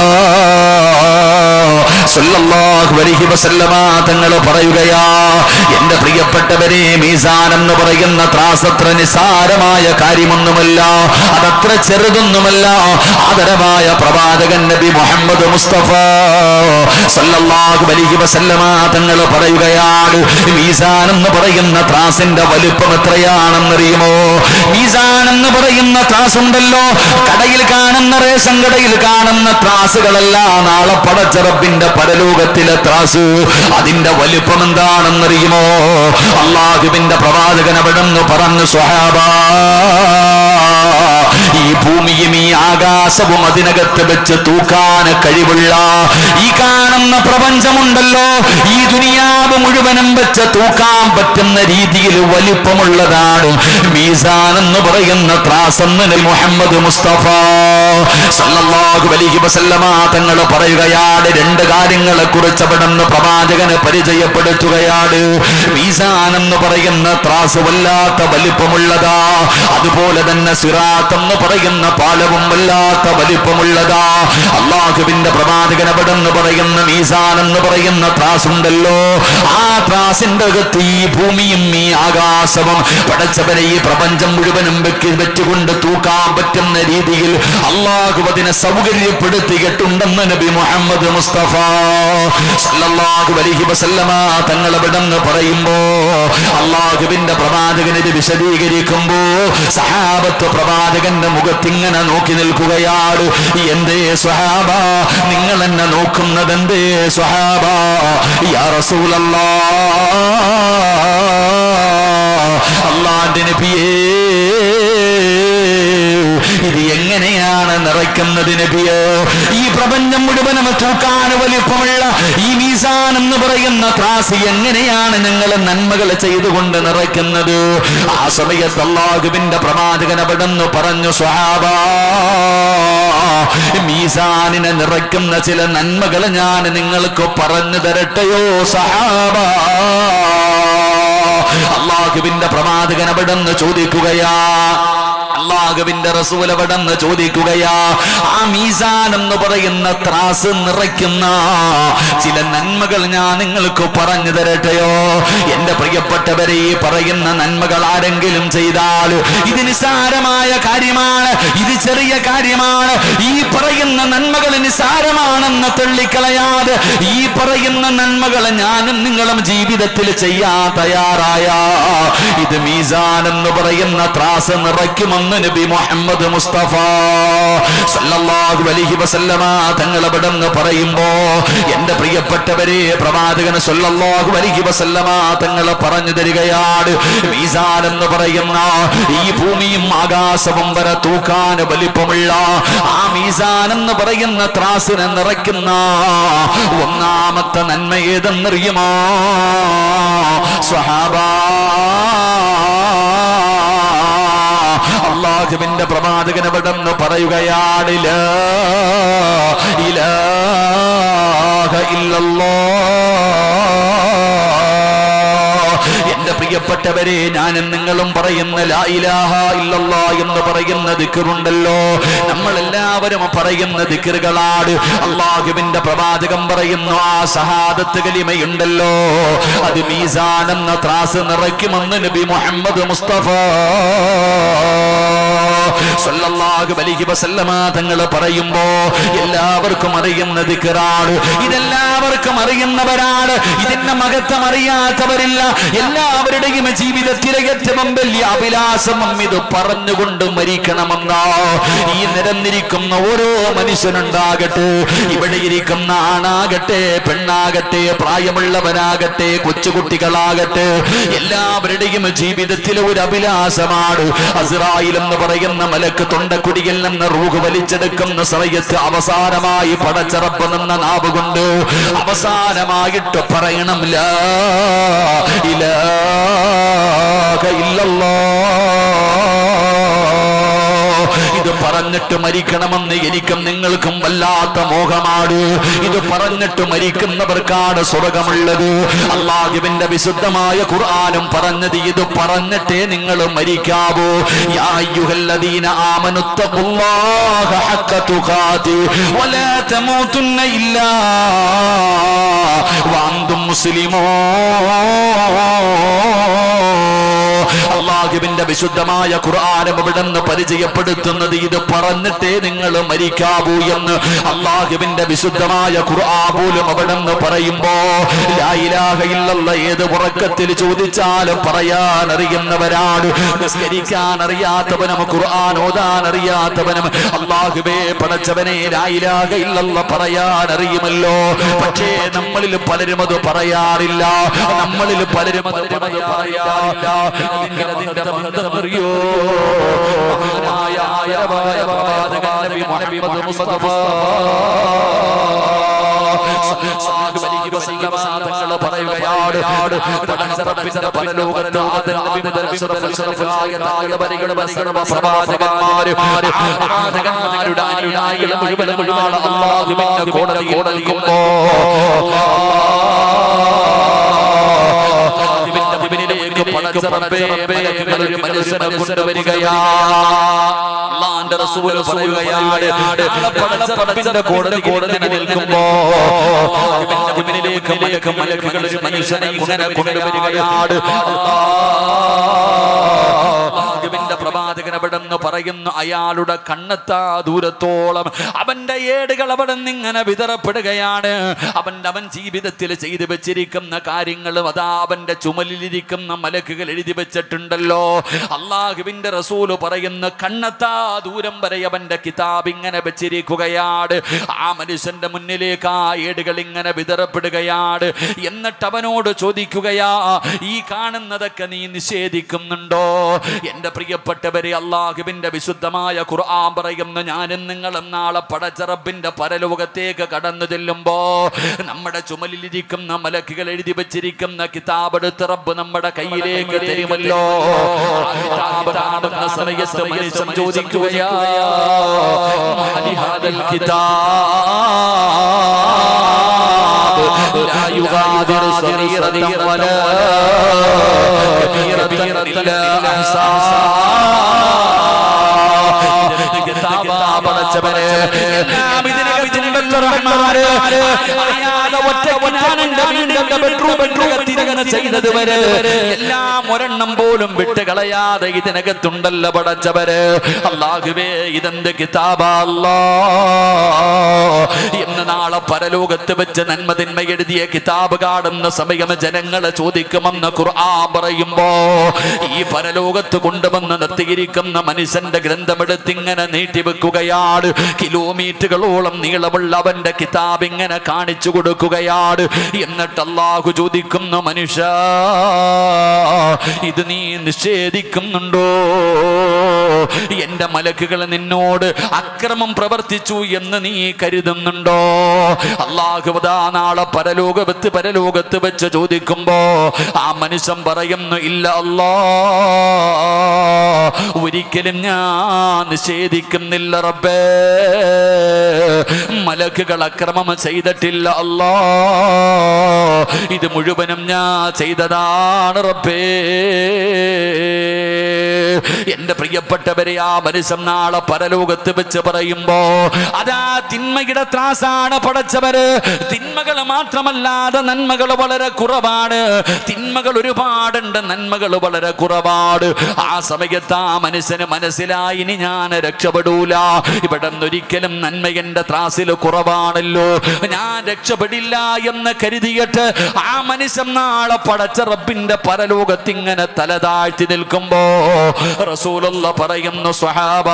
സല്ലല്ലാഹു അലൈഹി വസല്ലമ തങ്ങൾ പറയുകയാ എന്റെ പ്രിയപ്പെട്ടവരെ മീസാൻ എന്ന് പറയുന്ന ത്രാസ് അത്ര നിസാരമായ കാര്യമൊന്നുമല്ല അതത്ര ചെറുതൊന്നുമല്ല ആദരവായ പ്രവാചകൻ നബി മുഹമ്മദ് മുസ്തഫ സല്ലല്ലാഹു അലൈഹി വസല്ലമ തങ്ങൾ പറയുകയാണ് മീസാൻ എന്ന് പറയുന്ന ത്രാസിന്റെ വലുപ്പം എത്രയാണെന്നറിയുമോ മീസാൻ എന്ന് പറയുന്ന ത്രാസ് ഉണ്ടല്ലോ കടയിൽ കാണുന്ന റേഷൻ കടയിൽ കാണുന്ന ത്രാസുകളല്ല നാളെ പടച്ചറപ്പിന്റെ പരലോകത്തിലെ ത്രാസ് അതിന്റെ വലുപ്പം എന്താണെന്നറിയുമോ അള്ളാഹുവിന്റെ പ്രവാചകൻ അവിടെ നിന്ന് പറഞ്ഞു സ്വഹാബ ഈ ഭൂമിയും ഈ ആകാശവും അതിനകത്ത് വെച്ച് തൂക്കാൻ കഴിവുള്ള ഈ കാണുന്ന പ്രപഞ്ചമുണ്ടല്ലോ ഈ ദുനിയാവ് മുഴുവനും വെച്ച് തൂക്കാൻ പറ്റുന്ന രീതിയിൽ വലിപ്പമുള്ളതാണ് മീസാൻ എന്ന് പറയുന്ന ത്രാസെന്ന് നബി മുഹമ്മദ് മുസ്തഫ സല്ലല്ലാഹു അലൈഹി വസല്ലമ തങ്ങൾ പറയുകയാണ് രണ്ട് കാര്യങ്ങളെ കുറിച്ച് അവിടെ നിന്ന് പ്രവാചകന് പരിചയപ്പെടുത്തുകയാണ് മീസാൻ എന്ന് പറയുന്ന ത്രാസ് വല്ലാത്ത വലിപ്പമുള്ളതാ അതുപോലെ തന്നെ സിറാത്ത് എന്ന് പറയുന്ന പാലവും വല്ലാത്ത വലിപ്പമുള്ളതാ അള്ളാഹുവിന്റെ പ്രവാചകൻ അവിടെ നിന്ന് പറയുന്ന മീസാൻ എന്ന് പറയുന്ന ത്രാസ് ഉണ്ടല്ലോ ആ ത്രാസിന്റെ അകത്ത് ഈ ഭൂമിയും ഈ ആകാശവും പടച്ചവനെ ഈ പ്രപഞ്ചം മുഴുവനും വെക്കി വെച്ചുകൊണ്ട് തൂക്കാൻ പറ്റുന്ന രീതിയിൽ അള്ളാഹു അതിനെ സൗകര്യപ്പെടുത്തിയിട്ടുണ്ടെന്ന് നബി മുഹമ്മദ് മുസ്തഫ സല്ലല്ലാഹു അലൈഹി വസല്ലമ തങ്ങൾ അവിടെ നിന്ന് പറയുമ്പോ അള്ളാഹുവിന്റെ പ്രവാചകനെ ഇത് വിശദീകരിക്കുമ്പോ സഹാബത്ത് പ്രവാചകന്റെ മുഖത്തിങ്ങനെ നോക്കി നിൽക്കുകയാണ് എന്തേ സ്വഹാബ നിങ്ങൾ എന്നെ നോക്കുന്നത് എന്തേ സ്വഹാബ യാ റസൂലല്ലാ അള്ളാന്റെ നബിയേ ഇത് എങ്ങനെയാണ് നിറയ്ക്കുന്നത് നബിയോ ഈ പ്രപഞ്ചം മുഴുവനും തൂക്കാൻ വലിപ്പമുള്ള ഈ മീസാൻ എന്ന് പറയുന്ന ത്രാസ് എങ്ങനെയാണ് ഞങ്ങൾ നന്മകൾ ചെയ്തുകൊണ്ട് നിറയ്ക്കുന്നത് ആ സമയത്ത് അള്ളാഹുവിന്റെ പ്രവാചകൻ അവിടെ നിന്ന് പറഞ്ഞു സ്വഹാബ മീസാനിനെ നിറയ്ക്കുന്ന ചില നന്മകൾ ഞാൻ നിങ്ങൾക്ക് പറഞ്ഞു തരട്ടെയോ സഹാബ അള്ളാഹുവിന്റെ പ്രവാചകൻ അവിടെ നിന്ന് ചോദിക്കുകയാ അള്ളാഹുവിന്റെ റസൂൽ അവിടെന്ന് ചോദിക്കുകയാ ആ മീസാൻ എന്ന് പറയുന്ന ത്രാസ് നിറയ്ക്കുന്ന ചില നന്മകൾ ഞാൻ നിങ്ങൾക്ക് പറഞ്ഞു തരട്ടെയോ എന്റെ പ്രിയപ്പെട്ടവരെ ഈ പറയുന്ന നന്മകൾ ആരെങ്കിലും ചെയ്താൽ ഇത് നിസാരമായ കാര്യമാണ് ഇത് ചെറിയ കാര്യമാണ് ഈ പറയുന്ന നന്മകൾ നിസാരമാണെന്ന് തള്ളിക്കളയാതെ ഈ പറയുന്ന നന്മകൾ ഞാനും നിങ്ങളും ജീവിതത്തിൽ ചെയ്യാൻ തയ്യാറായ ഇത് മീസാൻ എന്ന് പറയുന്ന ത്രാസ് നിറയ്ക്കുമെന്ന് നബി മുഹമ്മദ് മുസ്തഫ സല്ലല്ലാഹു അലൈഹി വസല്ലമ തങ്ങൾ അവിടെ നിന്ന് പറയുമ്പോ എന്റെ പ്രിയപ്പെട്ടവരെ പ്രവാചകൻ സല്ലല്ലാഹു അലൈഹി വസല്ലമ തങ്ങൾ പറഞ്ഞു തരികയാണ് മീസാൻ എന്ന് പറയുന്ന ഈ ഭൂമിയും ആകാശവും വരെ തൂക്കാൻ വലിപ്പമുള്ള ആ മീസാൻ എന്ന് പറയുന്ന ത്രാസിനെ നിറയ്ക്കുന്ന ഒന്നാമത്തെ നന്മ ഏതെന്നറിയുമോ സ്വഹാബ അള്ളാഹുവിന്റെ പ്രവാചകൻ അവിടെ നിന്ന് പറയുകയാണ് ലാ ഇലാഹ ഇല്ലല്ലാഹ്. എന്റെ പ്രിയപ്പെട്ടവരെ ഞാനും നിങ്ങളും പറയുന്ന ലാ ഇലാഹ ഇല്ലല്ലാ എന്ന് പറയുന്ന ദിക്കറുണ്ടല്ലോ നമ്മൾ എല്ലാവരും പറയുന്ന ദിക്കറുകളാണ് അള്ളാഹുവിന്റെ പ്രവാചകം പറയുന്നു ആ ഷഹാദത്ത് കലിമയുണ്ടല്ലോ അത് മീസാൻ എന്ന ത്രാസ് നിറയ്ക്കുമെന്ന് നബി മുഹമ്മദ് മുസ്തഫ സല്ലല്ലാഹു അലൈഹി വസല്ലമ തങ്ങൾ പറയുമ്പോ എല്ലാവർക്കും അറിയുന്ന ദിക്റാണ് ഇതെല്ലാവർക്കും അറിയുന്നവരാണ് ഇതിന്റെ മഹത്വം അറിയാത്തവരില്ല എല്ലാവരുടെ എല്ലാവരുടെയും ജീവിതത്തിലെ ഏറ്റവും വലിയ അഭിലാഷമം ഇത് പറഞ്ഞുകൊണ്ട് മരിക്കണമെന്നാ ഈ നിരന്നിരിക്കുന്ന ഓരോ മനുഷ്യനുണ്ടാകട്ടെ ഇവിടെ ഇരിക്കുന്ന ആണാകട്ടെ പെണ്ണാകട്ടെ പ്രായമുള്ളവനാകട്ടെ കൊച്ചുകുട്ടികളാകട്ടെ എല്ലാവരുടെയും ജീവിതത്തിലെ ഒരു അഭിലാഷമാണ് അസ്രായിൽ എന്ന് പറയുന്ന മലക്ക് തൊണ്ടക്കുടിയിൽ നിന്ന് റൂഹ് വലിച്ചെടുക്കുന്ന സമയത്ത് അവസാനമായി പടച്ചറപ്പ് നിന്ന നാവ് കൊണ്ട് അവസാനമായിട്ട് പറയണം ലാ ഇലാഹ ഇല്ലല്ലാഹ് ഇത് പറഞ്ഞിട്ട് മരിക്കണമെന്ന് എനിക്കും നിങ്ങൾക്കും വല്ലാത്ത മോഹമാണ് ഇത് പറഞ്ഞിട്ട് മരിക്കുന്നവർക്കാണ് സ്വർഗമുള്ളത് അള്ളാഹുവിന്റെ വിശുദ്ധമായ ഖുർആാനും പറഞ്ഞത് ഇത് പറഞ്ഞിട്ടേ നിങ്ങൾ മരിക്കാവൂ യാ അയ്യുഹല്ലദീന ആമനുത്തഖുല്ലാഹ ഹഖ തുഖാതി വലാ തമൂതുന്ന ഇല്ലാ വഅന്തും മുസ്ലിമൂൻ അള്ളാഹുവിന്റെ വിശുദ്ധമായ ഖുർആാനും ഇവിടുന്ന് പരിചയപ്പെടുത്തുന്നത് ഇത് പറഞ്ഞിട്ടേ നിങ്ങൾ മരിക്കാവൂ എന്ന് അള്ളാഹുവിന്റെ വിശുദ്ധമായ ഖുർആൻ പോലും അവിടുന്ന് പറയുമ്പോ ലാ ഇലാഹ ഇല്ലല്ല ഏത് ഉറക്കത്തിൽ ചോദിച്ചാലും പറയാൻ അറിയുന്നവരാണ് നിസ്കരിക്കാൻ അറിയാത്തവനും ഖുർആൻ ഓതാൻ അറിയാത്തവനും അള്ളാഹുബേ പടച്ചവനെ ലാ ഇലാഹ ഇല്ലല്ല പറയാൻ അറിയുമല്ലോ പക്ഷേ നമ്മളിൽ പലരും അത് പറയാറില്ല നമ്മളിൽ പലരും അത് പറയാറില്ല അതിന്റെ അതിന്റെ ബന്ധമറിയോ മഹാനായ ആയവായ പ്രവാചകൻ നബി മുഹമ്മദ് മുസ്തഫ സല്ലല്ലാഹു അലൈഹി വസല്ലം തങ്ങൾ പറയുകയാണ് പടച്ചറപ്പിന്റെ പരലോകത്ത് ആദം നബി മുതൽ അഷ്റഫുൽ ഖൽഖായ താഴെ വരികൾ വസർവ പ്രവാചകന്മാരും പ്രവാചകന്മാരുടെ അനുയായികൾ മുഴുവൻ മുഴുവൻ അല്ലാഹുവിന്റെ കോടതി കോടതിക്കുമ്പോ അല്ലാഹുവിന്റെ മുന്നിലേക്ക് പടച്ചറപ്പേ മലക്കുകൾ ഒരു മനുഷ്യനെ കൊണ്ടുവരികയാ അള്ളാന്റെ റസൂൽ പറയുകയാണ് പടച്ചറപ്പിന്റെ കോടതി കോടതി നിൽക്കുമ്പോ അല്ലാഹുവിന്റെ മുന്നിലേക്ക് മലക്ക് മലക്കുകൾ ഒരു മനുഷ്യനെ ഇങ്ങനെ കൊണ്ടുവരികയാണ് അള്ളാഹുവിന്റെ പ്രവാചകൻ അവിടെ നിന്ന് പറയുന്നു അയാളുടെ കണ്ണെത്താ ദൂരത്തോളം അവന്റെ ഏടുകൾ അവിടെ നിന്ന് ഇങ്ങനെ വിതറപ്പെടുകയാണ് അവന്റെ അവൻ ജീവിതത്തിൽ ചെയ്തു വെച്ചിരിക്കുന്ന കാര്യങ്ങളും അതാ അവന്റെ ചുമലിലിരിക്കുന്ന മലക്കുകൾ എഴുതി വെച്ചിട്ടുണ്ടല്ലോ അള്ളാഹുവിന്റെ റസൂല് പറയുന്നു കണ്ണെത്താ ദൂരം വരെ അവന്റെ കിതാബ് ഇങ്ങനെ വെച്ചിരിക്കുകയാണ് ആ മനുഷ്യന്റെ മുന്നിലേക്ക് ആ ഏടുകൾ ഇങ്ങനെ വിതറപ്പെടുകയാണ് എന്നിട്ട് അവനോട് ചോദിക്കുകയാ ഈ കാണുന്നതൊക്കെ നീ നിഷേധിക്കുന്നുണ്ടോ എന്റെ പ്രിയപ്പെട്ടവരെ അള്ളാഹുവിന്റെ വിശുദ്ധമായ ഖുർആൻ പറയുന്നു ഞാനും നിങ്ങളും നാളെ പടച്ചറബിന്റെ പരലോകത്തേക്ക് കടന്നു ചെല്ലുമ്പോ നമ്മുടെ ചുമലിലിരിക്കുന്ന മലക്കുകൾ എഴുതി വെച്ചിരിക്കുന്ന കിതാബ് എടുത്ത് റബ്ബ് നമ്മുടെ കയ്യിലേക്ക് തരുമല്ലോ ആ കിതാബ് കാണുന്ന സമയത്ത് മനുഷ്യൻ ചോദിക്കുകയാ മാലിഹാദൽ കിതാബ് ലാ യുഗാദിറു സഗീറതൻ വലാ കബീറതൻ ഇല്ലാ അഹ്സാ കിതാബാ പടച്ചവനെ എല്ലാം ഇതിനകത്തുണ്ടല്ലോ റഹ്മാനെ അറിയാതെ ഒറ്റയ്ക്ക് ഞാൻ എന്റെ വീടിന്റെ ബെഡ്റൂം ബെഡ്റൂം ചെയ്തത് വരെ എല്ലാം ഒരെണ്ണം പോലും വിട്ട് കളയാതെ ഇതിനകത്തുണ്ടല്ലോ പടച്ചവര് അള്ളാഹുവേ ഇതെന്ത് കിതാബാ അല്ലാ എന്ന് നാളെ പരലോകത്ത് വെച്ച് നന്മ തിന്മ എഴുതിയ കിതാബ് കാണുന്ന സമയം ജനങ്ങളെ ചോദിക്കുമെന്ന് ഖുർആൻ പറയുമ്പോ ഈ പരലോകത്ത് കൊണ്ടുവന്ന് നിർത്തിയിരിക്കുന്ന മനുഷ്യന്റെ ഗ്രന്ഥമെടുത്ത് ഇങ്ങനെ നീട്ടിവെക്കുകയാണ് കിലോമീറ്ററുകളോളം നീളമുള്ള അവന്റെ കിതാബ് ഇങ്ങനെ കാണിച്ചു കൊടുക്കുകയാണ് എന്നിട്ട് അള്ളാഹു ചോദിക്കുന്നു മനുഷ്യ ഇത് നീ നിഷേധിക്കുന്നുണ്ടോ എന്റെ മലക്കുകൾ നിന്നോട് അക്രമം പ്രവർത്തിച്ചു എന്ന് നീ കരുതുന്നുണ്ടോ അള്ളാഹുദാ നാളെ പരലോകത്ത് പരലോകത്ത് വെച്ച് ചോദിക്കുമ്പോ ആ മനുഷ്യൻ പറയുന്നു ഇല്ല അല്ലാ ഒരിക്കലും ഞാൻ നിഷേധിക്കുന്നില്ല റബ്ബേ മലക്കുകൾ അക്രമം ചെയ്തിട്ടില്ല അല്ലാ ഇത് മുഴുവനും ഞാൻ ചെയ്തതാണ് റബ്ബേ എന്റെ പ്രിയപ്പെട്ടവരെ ആ മനുഷ്യൻ നാളെ പരലോകത്ത് വെച്ച് പറയുമ്പോ അതാ തിന്മയുടെ ത്രാസാണ് പടച്ചവര് തിന്മകൾ മാത്രമല്ലാതെ നന്മകൾ വളരെ കുറവാണ് തിന്മകൾ ഒരുപാടുണ്ട് നന്മകൾ വളരെ കുറവാണ് ആ സമയത്ത് ആ മനുഷ്യന് മനസ്സിലായി ഇനി ഞാൻ രക്ഷപ്പെടൂല ഇവിടെ ഒരിക്കലും നന്മ എന്റെ ത്രാസിൽ കുറവാണല്ലോ ഞാൻ രക്ഷപ്പെടില്ല എന്ന് കരുതിയിട്ട് ആ മനുഷ്യൻ നാളെ പടച്ച റബ്ബിന്റെ പരലോകത്ത് ഇങ്ങനെ തല താഴ്ത്തി നിൽക്കുമ്പോ റസൂലുള്ള പറയുന്നു സ്വഹാബ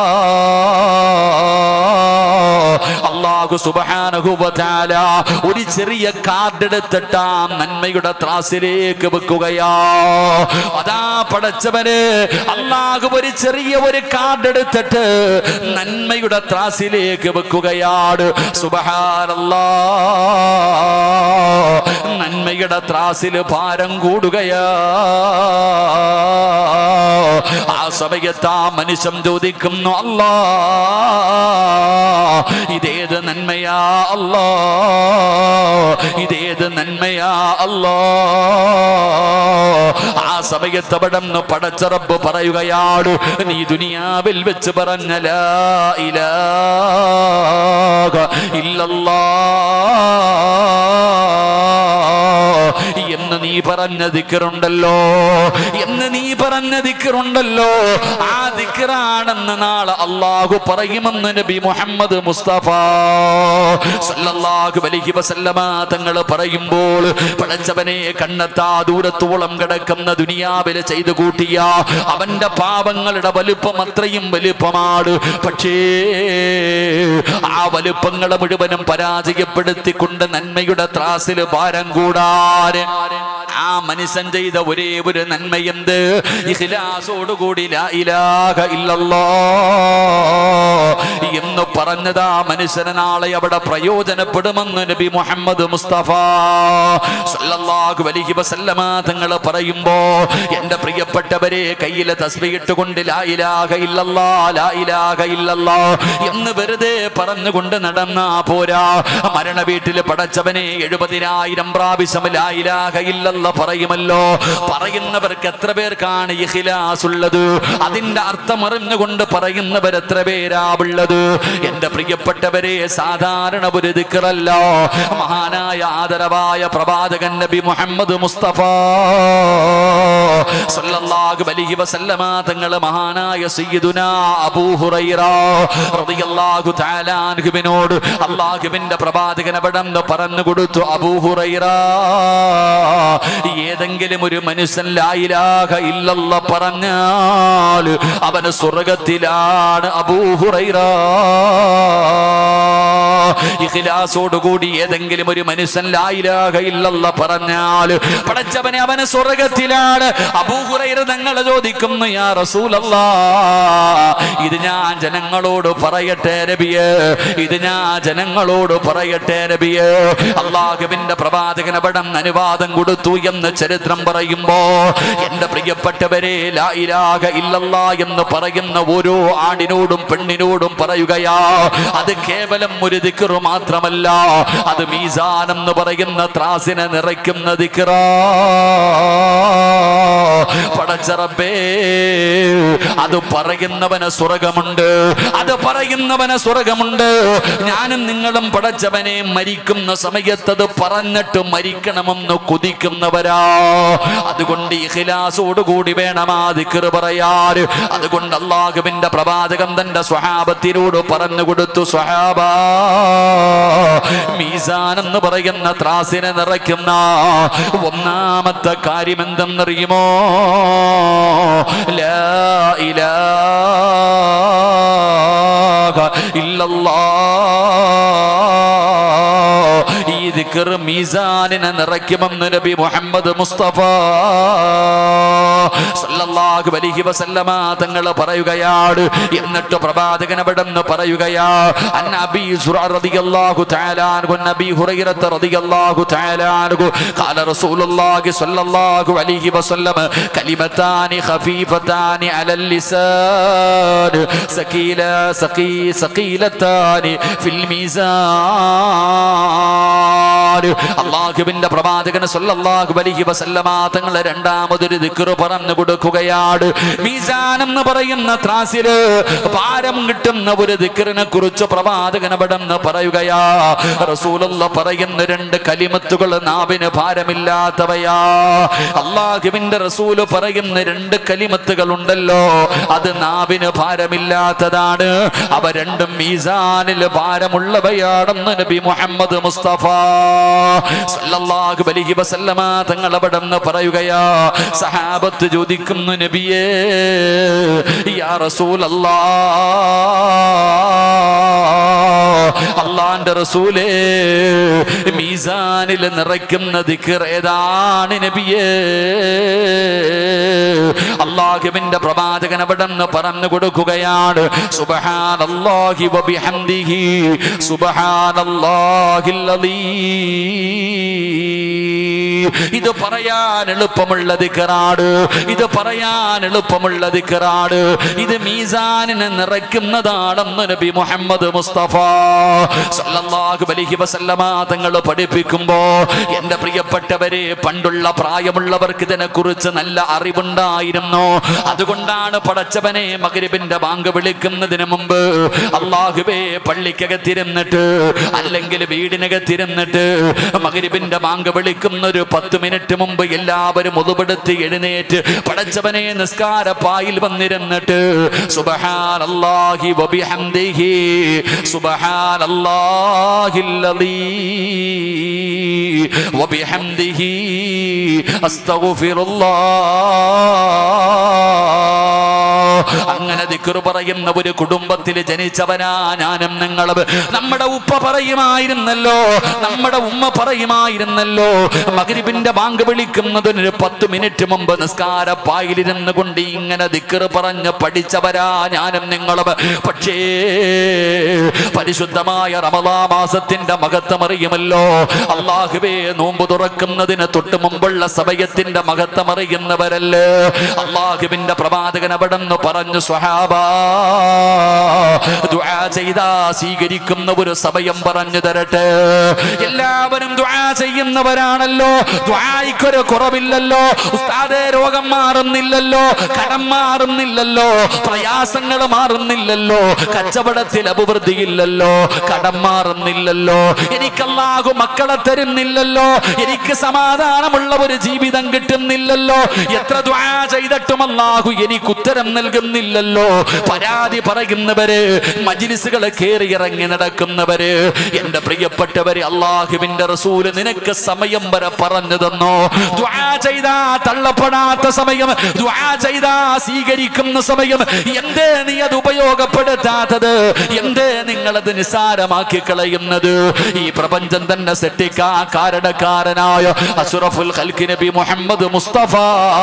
അള്ളാഹു സുബ്ഹാനഹു വ തആല ഒരു ചെറിയ കാർഡ് എടുത്തിട്ട് ആ നന്മയുടെ ത്രാസിലേക്ക് വെക്കുകയാ അതാ പടച്ചവന് അള്ളാഹു ഒരു ചെറിയ ഒരു കാർഡ് എടുത്തിട്ട് നന്മയുടെ ത്രാസിലേക്ക് വെക്കുകയാണ് സുബഹാനല്ലാ നന്മയുടെ ത്രാസിൽ ഭാരം കൂടുകയാ ആ സമയത്ത് ആ മനുഷ്യൻ ചോദിക്കുന്നു അല്ലാ ഇതേത് നന്മയാ അല്ലാ ഇതേത് നന്മയാ അല്ലാ ആ സമയത്ത് അവിടെ നിന്ന് പടച്ചറബ് പറയുകയാണ് നീ ദുനിയാവിൽ വെച്ച് പറഞ്ഞ ലാ ഇലാഹ ഇല്ലല്ലാ എന്ന് നീ പറഞ്ഞ ദിക്കറുണ്ടല്ലോ എന്ന് നീ പറഞ്ഞ ദിക്കറുണ്ടല്ലോ ആ ദിക്കറാണെന്ന് നാളെ അള്ളാഹു പറയുമെന്ന് നബി മുഹമ്മദ് മുസ്തഫ സല്ലല്ലാഹു അലൈഹി വസല്ലമ തങ്ങൾ പറയുമ്പോൾ പടച്ചവനെ കണ്ണെത്താ ദൂരത്തോളം കിടക്കുന്ന ദുനിയാവിൽ ചെയ്തു കൂട്ടിയ അവന്റെ പാപങ്ങളുടെ വലുപ്പം അത്രയും വലുപ്പമാണ് പക്ഷേ ആ വലുപ്പങ്ങളെ മുഴുവനും പരാജയപ്പെടുത്തിക്കൊണ്ട് നന്മയുടെ ത്രാസിൽ ഭാരം കൂടാൻ ആ മനുഷ്യൻ ചെയ്ത ഒരേ ഒരു നന്മയെന്ത് ഇഖ്ലാസോടുകൂടി ലാ ഇലാഹ ഇല്ലല്ലാ എന്ന് പറഞ്ഞത് ആ മനുഷ്യന് നാളെ അവിടെ പ്രയോജനപ്പെടുമെന്ന് നബി മുഹമ്മദ് മുസ്തഫ സല്ലല്ലാഹു അലൈഹി വസല്ലമ തങ്ങൾ പറയുമ്പോ എന്റെ പ്രിയപ്പെട്ടവരെ കയ്യിലെ തസ്ബീഹ് കൊണ്ട് ലാ ഇലാഹ ഇല്ലല്ലാ ലാ ഇലാഹ ഇല്ലല്ലാ എന്ന് വെറുതെ പറഞ്ഞുകൊണ്ട് നടന്നാ പോരാ മരണ വീട്ടിൽ പടച്ചവനെ എഴുപതിനായിരം പ്രാവശ്യം ലാ ഇലാഹ ഇല്ലല്ല പറയുമല്ലോ പറയുന്നവർക്ക് എത്ര പേർക്കാണ് ഇഖ്ലാസ് ഉള്ളത് അതിന്റെ അർത്ഥം അറിഞ്ഞുകൊണ്ട് പറയുന്നവർ എത്ര പേരാ ഉള്ളത് എന്റെ പ്രിയപ്പെട്ടവരെ സാധാരണ ഒരു ദിക്റല്ല മഹാനായ ആദരവായ പ്രവാചകൻ നബി മുഹമ്മദ് മുസ്തഫ സല്ലല്ലാഹു അലൈഹി വസല്ലമ തങ്ങൾ മഹാനായ സയ്യിദുനാ അബൂ ഹുറൈറ റളിയല്ലാഹു തആല അൻഹുവിനോട് അല്ലാഹുവിന്റെ പ്രവാചകൻ അവിടെ നിന്ന് പറഞ്ഞു കൊടുത്തു അബൂ ഹുറൈറ ഏതെങ്കിലും ഒരു മനുഷ്യൻ ലാ ഇലാഹ ഇല്ലല്ല പറഞ്ഞാൽ അവന് സ്വർഗത്തിലാണ് അബൂ ഹുറൈറ ഇഖ്ലാസോടുകൂടി ഏതെങ്കിലും ഒരു മനുഷ്യൻ ലാ ഇലാഹ ഇല്ലല്ല പറഞ്ഞാൽ പടച്ചവനെ അവന് സ്വർഗത്തിലാണ് അബൂഹുറൈറ തങ്ങൾ ചോദിക്കുന്നു യാ റസൂലല്ലാ ഇത് ഞാൻ ജനങ്ങളോട് പറയട്ടെ നബിയേ ഇത് ഞാൻ ജനങ്ങളോട് പറയട്ടെ നബിയേ അള്ളാഹുവിന്റെ പ്രവാചകൻ അവിടെ അനുവാദം കൊടുത്തു എന്ന് ചരിത്രം പറയുമ്പോ എന്റെ പ്രിയപ്പെട്ടവരെ ലാ ഇലാഹ ഇല്ലല്ലാ എന്ന് പറയുന്ന ഓരോ ആടിനോടും പെണ്ണിനോടും പറയുകയാ അത് കേവലം ഒരു ദിക്കറു മാത്രമല്ല അത് മീസാൻ എന്ന് പറയുന്ന ത്രാസിനെ നിറയ്ക്കുന്ന ദിക്കറാ പടച്ചറബേ അത് പറയുന്നവന് സ്വർഗമുണ്ട് അത് പറയുന്നവന് സ്വർഗമുണ്ട് ഞാനും നിങ്ങളും പടച്ചവനെ മരിക്കുന്ന സമയത്ത് അത് പറഞ്ഞിട്ട് മരിക്കണമെന്ന് കുതിക്കുന്നവരാ അതുകൊണ്ട് ഇഖ്ലാസോടുകൂടി വേണം ആ ദിക്ർ പറയാറ് അതുകൊണ്ട് അള്ളാഹുവിന്റെ പ്രവാചകൻ തന്റെ സ്വഹാബത്തിനോട് പറഞ്ഞു കൊടുത്തു സ്വഹാബ മീസാൻ എന്ന് പറയുന്ന ത്രാസിനെ നിറയ്ക്കുന്ന ഒന്നാമത്തെ കാര്യം എന്തെന്നറിയുമോ ലാ ഇലാഹ ഇല്ലല്ലാഹ് ഈ ദിക്ർ മീസാനിനെ നിറയ്ക്കുമെന്ന് നബി മുഹമ്മദ് മുസ്തഫ സല്ലല്ലാഹു അലൈഹി വസല്ലമ തങ്ങൾ പറയുകയാണ് എന്നിട്ട് പ്രവാചകൻ അവിടെ നിന്ന് പറയുകയാ അൻ അബീ സുറ റളിയല്ലാഹു തആല അൻഹു നബി ഹുറൈറ റളിയല്ലാഹു തആല അൻഹു قال رسول الله صلى الله عليه وسلم كلمتان خفيفتان على اللسان ثقيلة ثقي ثقيلتان في الميزان പോയാൽ അള്ളാഹുവിന്റെ പ്രവാചകൻ സല്ലല്ലാഹു അലൈഹി വസല്ലമ തങ്ങൾ രണ്ടാമതൊരു ദിക്റ് പറഞ്ഞു കൊടുക്കുകയാണ് മീസാൻ എന്ന് പറയുന്ന ത്രാസില് ഭാരം കിട്ടുന്ന ഒരു ദിക്റിനെ കുറിച്ച് പ്രവാചകൻ അവിടെ നിന്ന് പറയുകയാ റസൂലുള്ള പറയുന്ന രണ്ട് കലിമത്തുകൾ നാവിന് ഭാരമില്ലാത്തവയാ അള്ളാഹുവിന്റെ റസൂല് പറയുന്ന രണ്ട് കലിമത്തുകൾ ഉണ്ടല്ലോ അത് നാവിന് ഭാരമില്ലാത്തതാണ് അവ രണ്ടും മീസാനിൽ ഭാരമുള്ളവയാണെന്ന് നബി മുഹമ്മദ് മുസ്തഫ സല്ലല്ലാഹു അലൈഹി വസല്ലമ തങ്ങൾ അവിടെ നിന്ന് പറയുകയാ സഹാബത്ത് ചോദിക്കുന്നു നബിയേ യാ റസൂലല്ലാ അള്ളാന്റെ റസൂലേ മീസാനിൽ നിറയ്ക്കുന്ന ദിക്ർ ഏതാണ് നബിയേ അള്ളാഹുവിന്റെ പ്രവാചകൻ അവിടെ നിന്ന് പറഞ്ഞു കൊടുക്കുകയാണ് സുബ്ഹാനല്ലാഹി വബിഹംദിഹി സുബ്ഹാനല്ലാഹിൽ അലീം ഇത് പറയാൻ എളുപ്പമുള്ള ദിക്കറാട് ഇത് പറയാൻ എളുപ്പമുള്ള ദിക്കറാട് ഇത് മീസാനിനെ നിറയ്ക്കുന്നതാണെന്ന് നബി മുഹമ്മദ് മുസ്തഫ സല്ലല്ലാഹു അലൈഹി വസല്ലമ തങ്ങൾ പഠിപ്പിക്കുമ്പോ എന്റെ പ്രിയപ്പെട്ടവരെ പണ്ടുള്ള പ്രായമുള്ളവർക്ക് ഇതിനെ കുറിച്ച് നല്ല അറിവുണ്ടായിരുന്നു അതുകൊണ്ടാണ് പടച്ചവനെ മകരിബിന്റെ ബാങ്ക് വിളിക്കുന്നതിന് മുമ്പ് അള്ളാഹുബേ പള്ളിക്കകത്തിരുന്നിട്ട് അല്ലെങ്കിൽ വീടിനകത്തിരുന്നിട്ട് മകരിബിന്റെ ബാങ്ക് വിളിക്കുന്ന ഒരു പത്ത് മിനിറ്റ് മുമ്പ് എല്ലാവരും മുതുപെടുത്തി എഴുന്നേറ്റ് പടച്ചവനെ നിസ്കാര പായിൽ വന്നിരുന്നിട്ട് സുബഹാനല്ലാഹി വബിഹംദിഹി സുബഹാനല്ലാഹിൽ അലീം വബിഹംദിഹി അസ്തഗ്ഫിറുല്ലാഹ് അങ്ങനെ ദിക്ർ പറയുന്ന ഒരു കുടുംബത്തിൽ ജനിച്ചവനാ ഞാനും നിങ്ങളും നമ്മുടെ ഉപ്പ പറയുമായിരുന്നല്ലോ നമ്മുടെ ഉമ്മ പറയുമായിരുന്നല്ലോ മകരിബിന്റെ ബാങ്ക് വിളിക്കുന്നതിന് ഒരു പത്ത് മിനിറ്റ് മുമ്പ് നിസ്കാര പായിലിരുന്ന് കൊണ്ട് ഇങ്ങനെ ദിക്ർ പറഞ്ഞ് പഠിച്ചവരാ ഞാനും നിങ്ങളും പക്ഷേ പരിശുദ്ധമായ റമദാ മാസത്തിന്റെ മഹത്വം അറിയുമല്ലോ അള്ളാഹുവേ നോമ്പ് തുറക്കുന്നതിന് തൊട്ട് മുമ്പുള്ള സമയത്തിന്റെ മഹത്വം അറിയുന്നവരല്ലേ അള്ളാഹുവിന്റെ പ്രവാചകൻ അവിടെ നിന്ന് പറഞ്ഞു സ്വഹാബ ദുആ ചെയ്താ സ്വീകരിക്കുന്ന ഒരു സമയം പറഞ്ഞു തരട്ടെ എല്ലാവരും ദുആ ചെയ്യുന്നവരാണല്ലോ ദുആയ്ക്കൊരു കുറവില്ലല്ലോ ഉസ്താദേ രോഗം മാറുന്നില്ലല്ലോ കടം മാറുന്നില്ലല്ലോ പ്രയാസങ്ങൾ മാറുന്നില്ലല്ലോ കച്ചവടത്തിൽ അഭിവൃദ്ധിയില്ലല്ലോ കടം മാറുന്നില്ലല്ലോ എനിക്ക് അല്ലാഹു മക്കളെ തരുന്നില്ലല്ലോ എനിക്ക് സമാധാനമുള്ള ഒരു ജീവിതം കിട്ടുന്നില്ലല്ലോ എത്ര ദുആ ചെയ്തിട്ടും അല്ലാഹു എനിക്ക് ഉത്തരം നൽകുന്നില്ലല്ലോ പരാതി പറയുന്നവര് മജിലിസുകളെ കയറി ഇറങ്ങി നടക്കുന്നവര് എന്റെ പ്രിയപ്പെട്ടവര് അള്ളാഹുവിന്റെ റസൂല് നിനക്ക് സമയം വരെ പറഞ്ഞു തന്നോ ദുആ ചെയ്താ തള്ളപ്പെടാത്ത സമയം ദുആ ചെയ്താ സ്വീകരിക്കുന്ന സമയം എന്തേ നീ അത് ഉപയോഗപ്പെടുത്താത്തത് എന്തേ നിങ്ങളത് നിസാരമാക്കി കളയുന്നത് ഈ പ്രപഞ്ചം തന്നെ സെട്ടിക്കാ കാരണക്കാരനായ അസുറഫുൽ ഖൽഖി നബി മുഹമ്മദ് മുസ്തഫ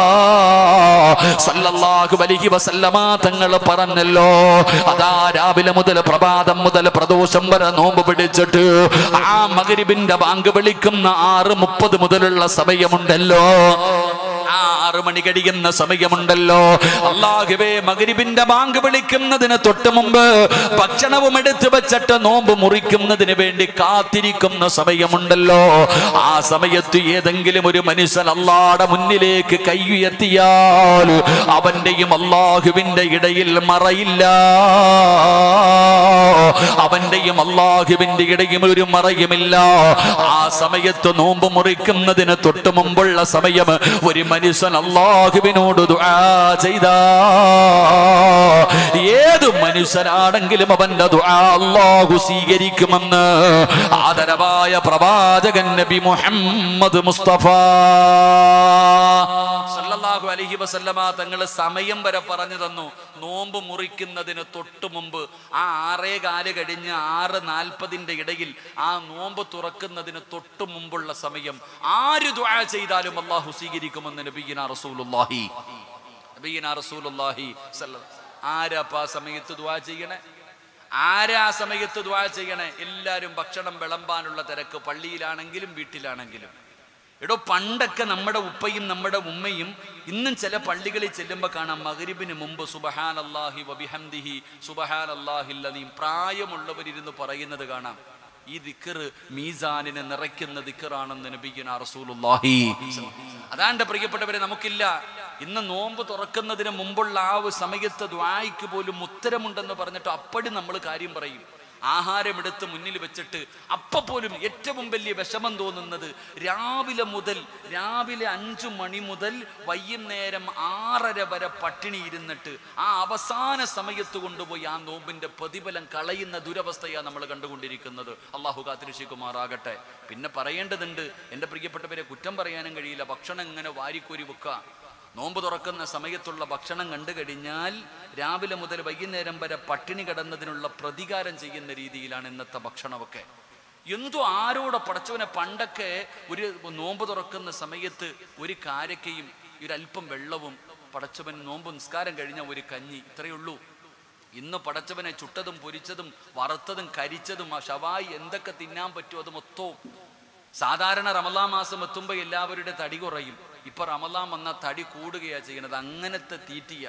സല്ലല്ലാഹു അലൈഹി വസല്ലമ തങ്ങൾ പറഞ്ഞല്ലോ അതാ രാവിലെ മുതൽ പ്രഭാതം മുതൽ പ്രദോഷം വരെ നോമ്പ് പിടിച്ചിട്ട് ആ മകരിബിന്റെ ബാങ്ക് വിളിക്കുന്ന ആറ് മുപ്പത് മുതലുള്ള സമയമുണ്ടല്ലോ ആ ആറ് മണി കഴിയുന്ന സമയമുണ്ടല്ലോ അള്ളാഹുവേ മകരിബിന്റെ ബാങ്ക് വിളിക്കുന്നതിന് തൊട്ട് മുമ്പ് ഭക്ഷണവും എടുത്തു വെച്ചിട്ട് നോമ്പ് മുറിക്കുന്നതിന് വേണ്ടി കാത്തിരിക്കുന്ന സമയമുണ്ടല്ലോ ആ സമയത്ത് ഏതെങ്കിലും ഒരു മനുഷ്യൻ അള്ളാടെ മുന്നിലേക്ക് കൈ ഉയർത്തിയാൽ അവന്റെയും അള്ളാഹുവിന്റെ ഇടയിൽ മറയില്ല അവന്റെയും അള്ളാഹുവിന്റെ ഇടയിൽ ഒരു മറയുമില്ല ആ സമയത്ത് നോമ്പ് മുറിക്കുന്നതിന് തൊട്ട് മുമ്പുള്ള സമയം ഒരു മനുഷ്യൻ അള്ളാഹുവിനോട് ദുആ ചെയ്താ ഏത് മനുഷ്യനാണെങ്കിലും അവന്റെ ദുആ അള്ളാഹു സ്വീകരിക്കുമെന്ന് ആദരവായ പ്രവാചകൻ നബി മുഹമ്മദ് മുസ്തഫ സല്ലല്ലാഹു അലൈഹി വസല്ലമ തങ്ങൾ സമയം വരെ പറഞ്ഞു തന്നു നോമ്പ് മുറിക്കുന്നതിന് തൊട്ട് മുമ്പ് ആ ആറേ കാല് കഴിഞ്ഞ് ആറ് നാൽപ്പതിന്റെ ഇടയിൽ ആ നോമ്പ് തുറക്കുന്നതിന് തൊട്ട് മുമ്പുള്ള സമയം ആര് ദുആ ചെയ്താലും അള്ളാഹു സ്വീകരിക്കുമെന്ന് നബീന റസൂലുള്ളാഹി നബീന റസൂലുള്ളാഹി സല്ല ആരാപ്പാ സമയത്ത് ദുആ ചെയ്യണേ ആരാ ആ സമയത്ത് ദുആ ചെയ്യണേ എല്ലാവരും ഭക്ഷണം വിളമ്പാനുള്ള തിരക്ക് പള്ളിയിലാണെങ്കിലും വീട്ടിലാണെങ്കിലും എടോ പണ്ടൊക്കെ നമ്മുടെ ഉപ്പയും നമ്മുടെ ഉമ്മയും ഇന്നും ചില പള്ളികളിൽ ചെല്ലുമ്പോൾ കാണാം മകരിബിന് മുമ്പ് സുബഹാൻ അള്ളാഹി വബിഹംദിഹി സുബഹാൻ അള്ളാഹില്ലതീം പ്രായമുള്ളവരിരുന്ന് പറയുന്നത് കാണാം ഈ ദിക്കർ മീസാനിനെ നിറയ്ക്കുന്ന ദിക്കറാണെന്ന് നബിക്കുന്ന റസൂലുള്ളാഹി അതാണ്ട് പ്രിയപ്പെട്ടവരെ നമുക്കില്ല ഇന്ന് നോമ്പ് തുറക്കുന്നതിന് മുമ്പുള്ള ആ ഒരു സമയത്ത് ദ്വായ്ക്ക് പോലും ഉത്തരമുണ്ടെന്ന് പറഞ്ഞിട്ട് അപ്പടി നമ്മൾ കാര്യം പറയും ആഹാരമെടുത്ത് മുന്നിൽ വെച്ചിട്ട് അപ്പ പോലും ഏറ്റവും വലിയ വിഷമം തോന്നുന്നത് രാവിലെ മുതൽ രാവിലെ അഞ്ചു മണി മുതൽ വൈകുന്നേരം ആറര വരെ പട്ടിണി ഇരുന്നിട്ട് ആ അവസാന സമയത്ത് കൊണ്ടുപോയി ആ നോമ്പിന്റെ പ്രതിഫലം കളയുന്ന ദുരവസ്ഥയാണ് നമ്മൾ കണ്ടുകൊണ്ടിരിക്കുന്നത് അള്ളാഹു കാത്തിരക്ഷിക്കുമാറാകട്ടെ പിന്നെ പറയേണ്ടതുണ്ട് എൻ്റെ പ്രിയപ്പെട്ടവരെ കുറ്റം പറയാനും കഴിയില്ല ഭക്ഷണം ഇങ്ങനെ വാരിക്കോരി വെക്കുക നോമ്പ് തുറക്കുന്ന സമയത്തുള്ള ഭക്ഷണം കണ്ടു കഴിഞ്ഞാൽ രാവിലെ മുതൽ വൈകുന്നേരം വരെ പട്ടിണി കിടന്നതിനുള്ള പ്രതികാരം ചെയ്യുന്ന രീതിയിലാണ് ഇന്നത്തെ ഭക്ഷണമൊക്കെ എന്തോ ആരോടെ പടച്ചവനെ പണ്ടൊക്കെ ഒരു നോമ്പ് തുറക്കുന്ന സമയത്ത് ഒരു കാരക്കയും ഒരല്പം വെള്ളവും പടച്ചവൻ നോമ്പ് നിസ്കാരം കഴിഞ്ഞ ഒരു കഞ്ഞി ഇത്രയേ ഉള്ളൂ ഇന്ന് പടച്ചവനെ ചുട്ടതും പൊരിച്ചതും വറുത്തതും കരിച്ചതും ആ ഷവായി എന്തൊക്കെ തിന്നാൻ പറ്റുമോ അത് മൊത്തവും സാധാരണ റമലാ മാസം എത്തുമ്പോൾ എല്ലാവരുടെ തടി കുറയും ഇപ്പൊ റമലാൻ വന്ന തടി കൂടുകയാ ചെയ്യുന്നത് അങ്ങനത്തെ തീറ്റിയ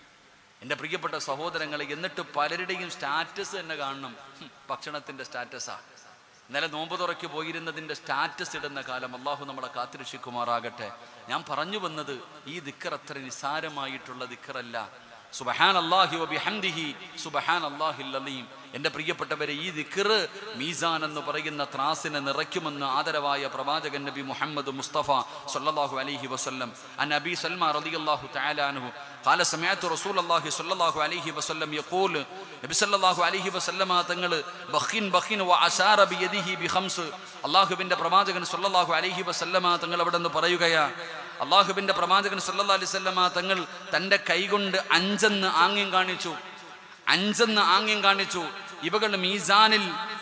എൻ്റെ പ്രിയപ്പെട്ട സഹോദരങ്ങളെ എന്നിട്ട് പലരുടെയും സ്റ്റാറ്റസ് തന്നെ കാണണം ഹും, ഭക്ഷണത്തിന്റെ സ്റ്റാറ്റസാ ഇന്നലെ നോമ്പ് തുറയ്ക്ക് പോയിരുന്നതിന്റെ സ്റ്റാറ്റസ് ഇടുന്ന കാലം അള്ളാഹു നമ്മളെ കാത്തിരക്ഷിക്കുമാറാകട്ടെ ഞാൻ പറഞ്ഞു വന്നത് ഈ ദിക്കർ അത്ര നിസാരമായിട്ടുള്ള ദിക്കറല്ല സുബഹാൻ അള്ളാഹി വബിഹംദിഹി സുബഹാൻ അള്ളാഹിൽ അലീം എൻ്റെ പ്രിയപ്പെട്ടവരെ ഈ ദിക്കർ മീസാൻ എന്ന് പറയുന്ന ത്രാസിനെ നിറയ്ക്കുമെന്ന് ആദരവായ പ്രവാചകൻ നബി മുഹമ്മദ് മുസ്തഫ സല്ലല്ലാഹു അലൈഹി വസല്ലം അൻ നബി സൽമാ റളിയല്ലാഹു തആല അൻഹു قال سمعت رسول الله صلى الله عليه وسلم يقول നബി സല്ലല്ലാഹു അലൈഹി വസല്ലമ തങ്ങൾ ബഖിൻ ബഖിൻ വഅശാറ ബിയദിഹി ബിഖംസ് അല്ലാഹുവിൻ്റെ പ്രവാചകൻ സല്ലല്ലാഹു അലൈഹി വസല്ലമ തങ്ങൾ അവിടെ നിന്ന് പറയുകയാ അള്ളാഹുവിൻ്റെ പ്രവാചകൻ സല്ലല്ലാഹു അലൈഹി വസല്ലമ തങ്ങൾ തൻ്റെ കൈകൊണ്ട് അഞ്ചെന്ന് ആംഗ്യം കാണിച്ചു അഞ്ചെന്ന് ആംഗ്യം കാണിച്ചു ഇവകൾ മീസാനിൽ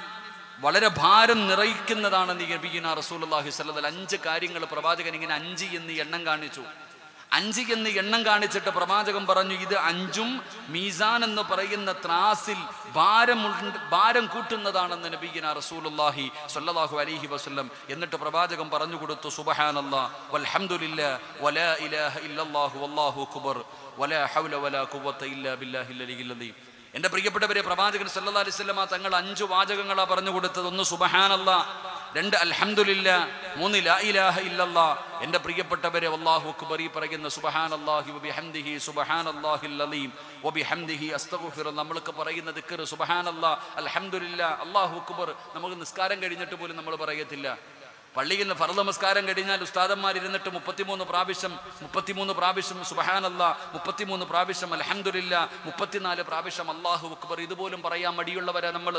വളരെ ഭാരം നിറയിക്കുന്നതാണെന്ന് നബിയുന റസൂലുള്ളാഹി സ്വല്ലല്ലാഹു അഞ്ച് കാര്യങ്ങൾ പ്രവാചകൻ ഇങ്ങനെ അഞ്ച് എന്ന് എണ്ണം കാണിച്ചു അഞ്ച് എന്ന് എണ്ണം കാണിച്ചിട്ട് പ്രവാചകൻ പറഞ്ഞു ഇത് അഞ്ചും മീസാൻ എന്ന് പറയുന്ന ത്രാസിൽ ഭാരം ഭാരം കൂട്ടുന്നതാണെന്ന് നബീന റസൂലുള്ളാഹി സ്വല്ലല്ലാഹു അലൈഹി വസല്ലം എന്നിട്ട് പ്രവാചകൻ പറഞ്ഞു കൊടുത്തു സുബ്ഹാനല്ലാ വൽഹംദുലില്ലാ വലാ ഇലാഹ ഇല്ലല്ലാഹു വല്ലാഹു അക്ബർ വലാ ഹൗല വലാ ഖുവത ഇല്ലാ ബില്ലാഹിൽ അലിയിൽ അലീം എൻ്റെ പ്രിയപ്പെട്ടവരെ പ്രവാചകൻ സല്ലല്ലാഹു അലൈഹി വസല്ലമ തങ്ങൾ അഞ്ച് വാചകങ്ങളാ പറഞ്ഞു കൊടുത്തത് ഒന്ന് സുബ്ഹാനല്ലാ രണ്ട് അൽഹംദുലില്ല മൂന്ന് ലാ ഇലാഹ ഇല്ലല്ലാ എൻ്റെ പ്രിയപ്പെട്ടവരെ അല്ലാഹു അക്ബർ ഈ പറയുന്ന സുബ്ഹാനല്ലാഹി വബിഹംദിഹി സുബ്ഹാനല്ലാഹിൽ അലീം വബിഹംദിഹി അസ്തഗ്ഫിറു നമ്മൾക്ക് പറയുന്ന ദിക്ർ സുബ്ഹാനല്ലാ അൽഹംദുലില്ലാ അല്ലാഹു അക്ബർ നമുക്ക് നിസ്കാരം കഴിഞ്ഞിട്ട് പോലും നമ്മൾ പറയത്തില്ല പള്ളിയിൽ നിന്ന് ഫർദ് നമസ്കാരം കഴിഞ്ഞാൽ ഉസ്താദന്മാർ ഇരുന്നിട്ട് മുപ്പത്തിമൂന്ന് പ്രാവശ്യം മുപ്പത്തിമൂന്ന് പ്രാവശ്യം സുബഹാനല്ല മുപ്പത്തിമൂന്ന് പ്രാവശ്യം അലഹമുല്ല മുപ്പത്തിനാല് പ്രാവശ്യം അള്ളാഹു അക്ബർ ഇതുപോലും പറയാൻ മടിയുള്ളവരാ നമ്മൾ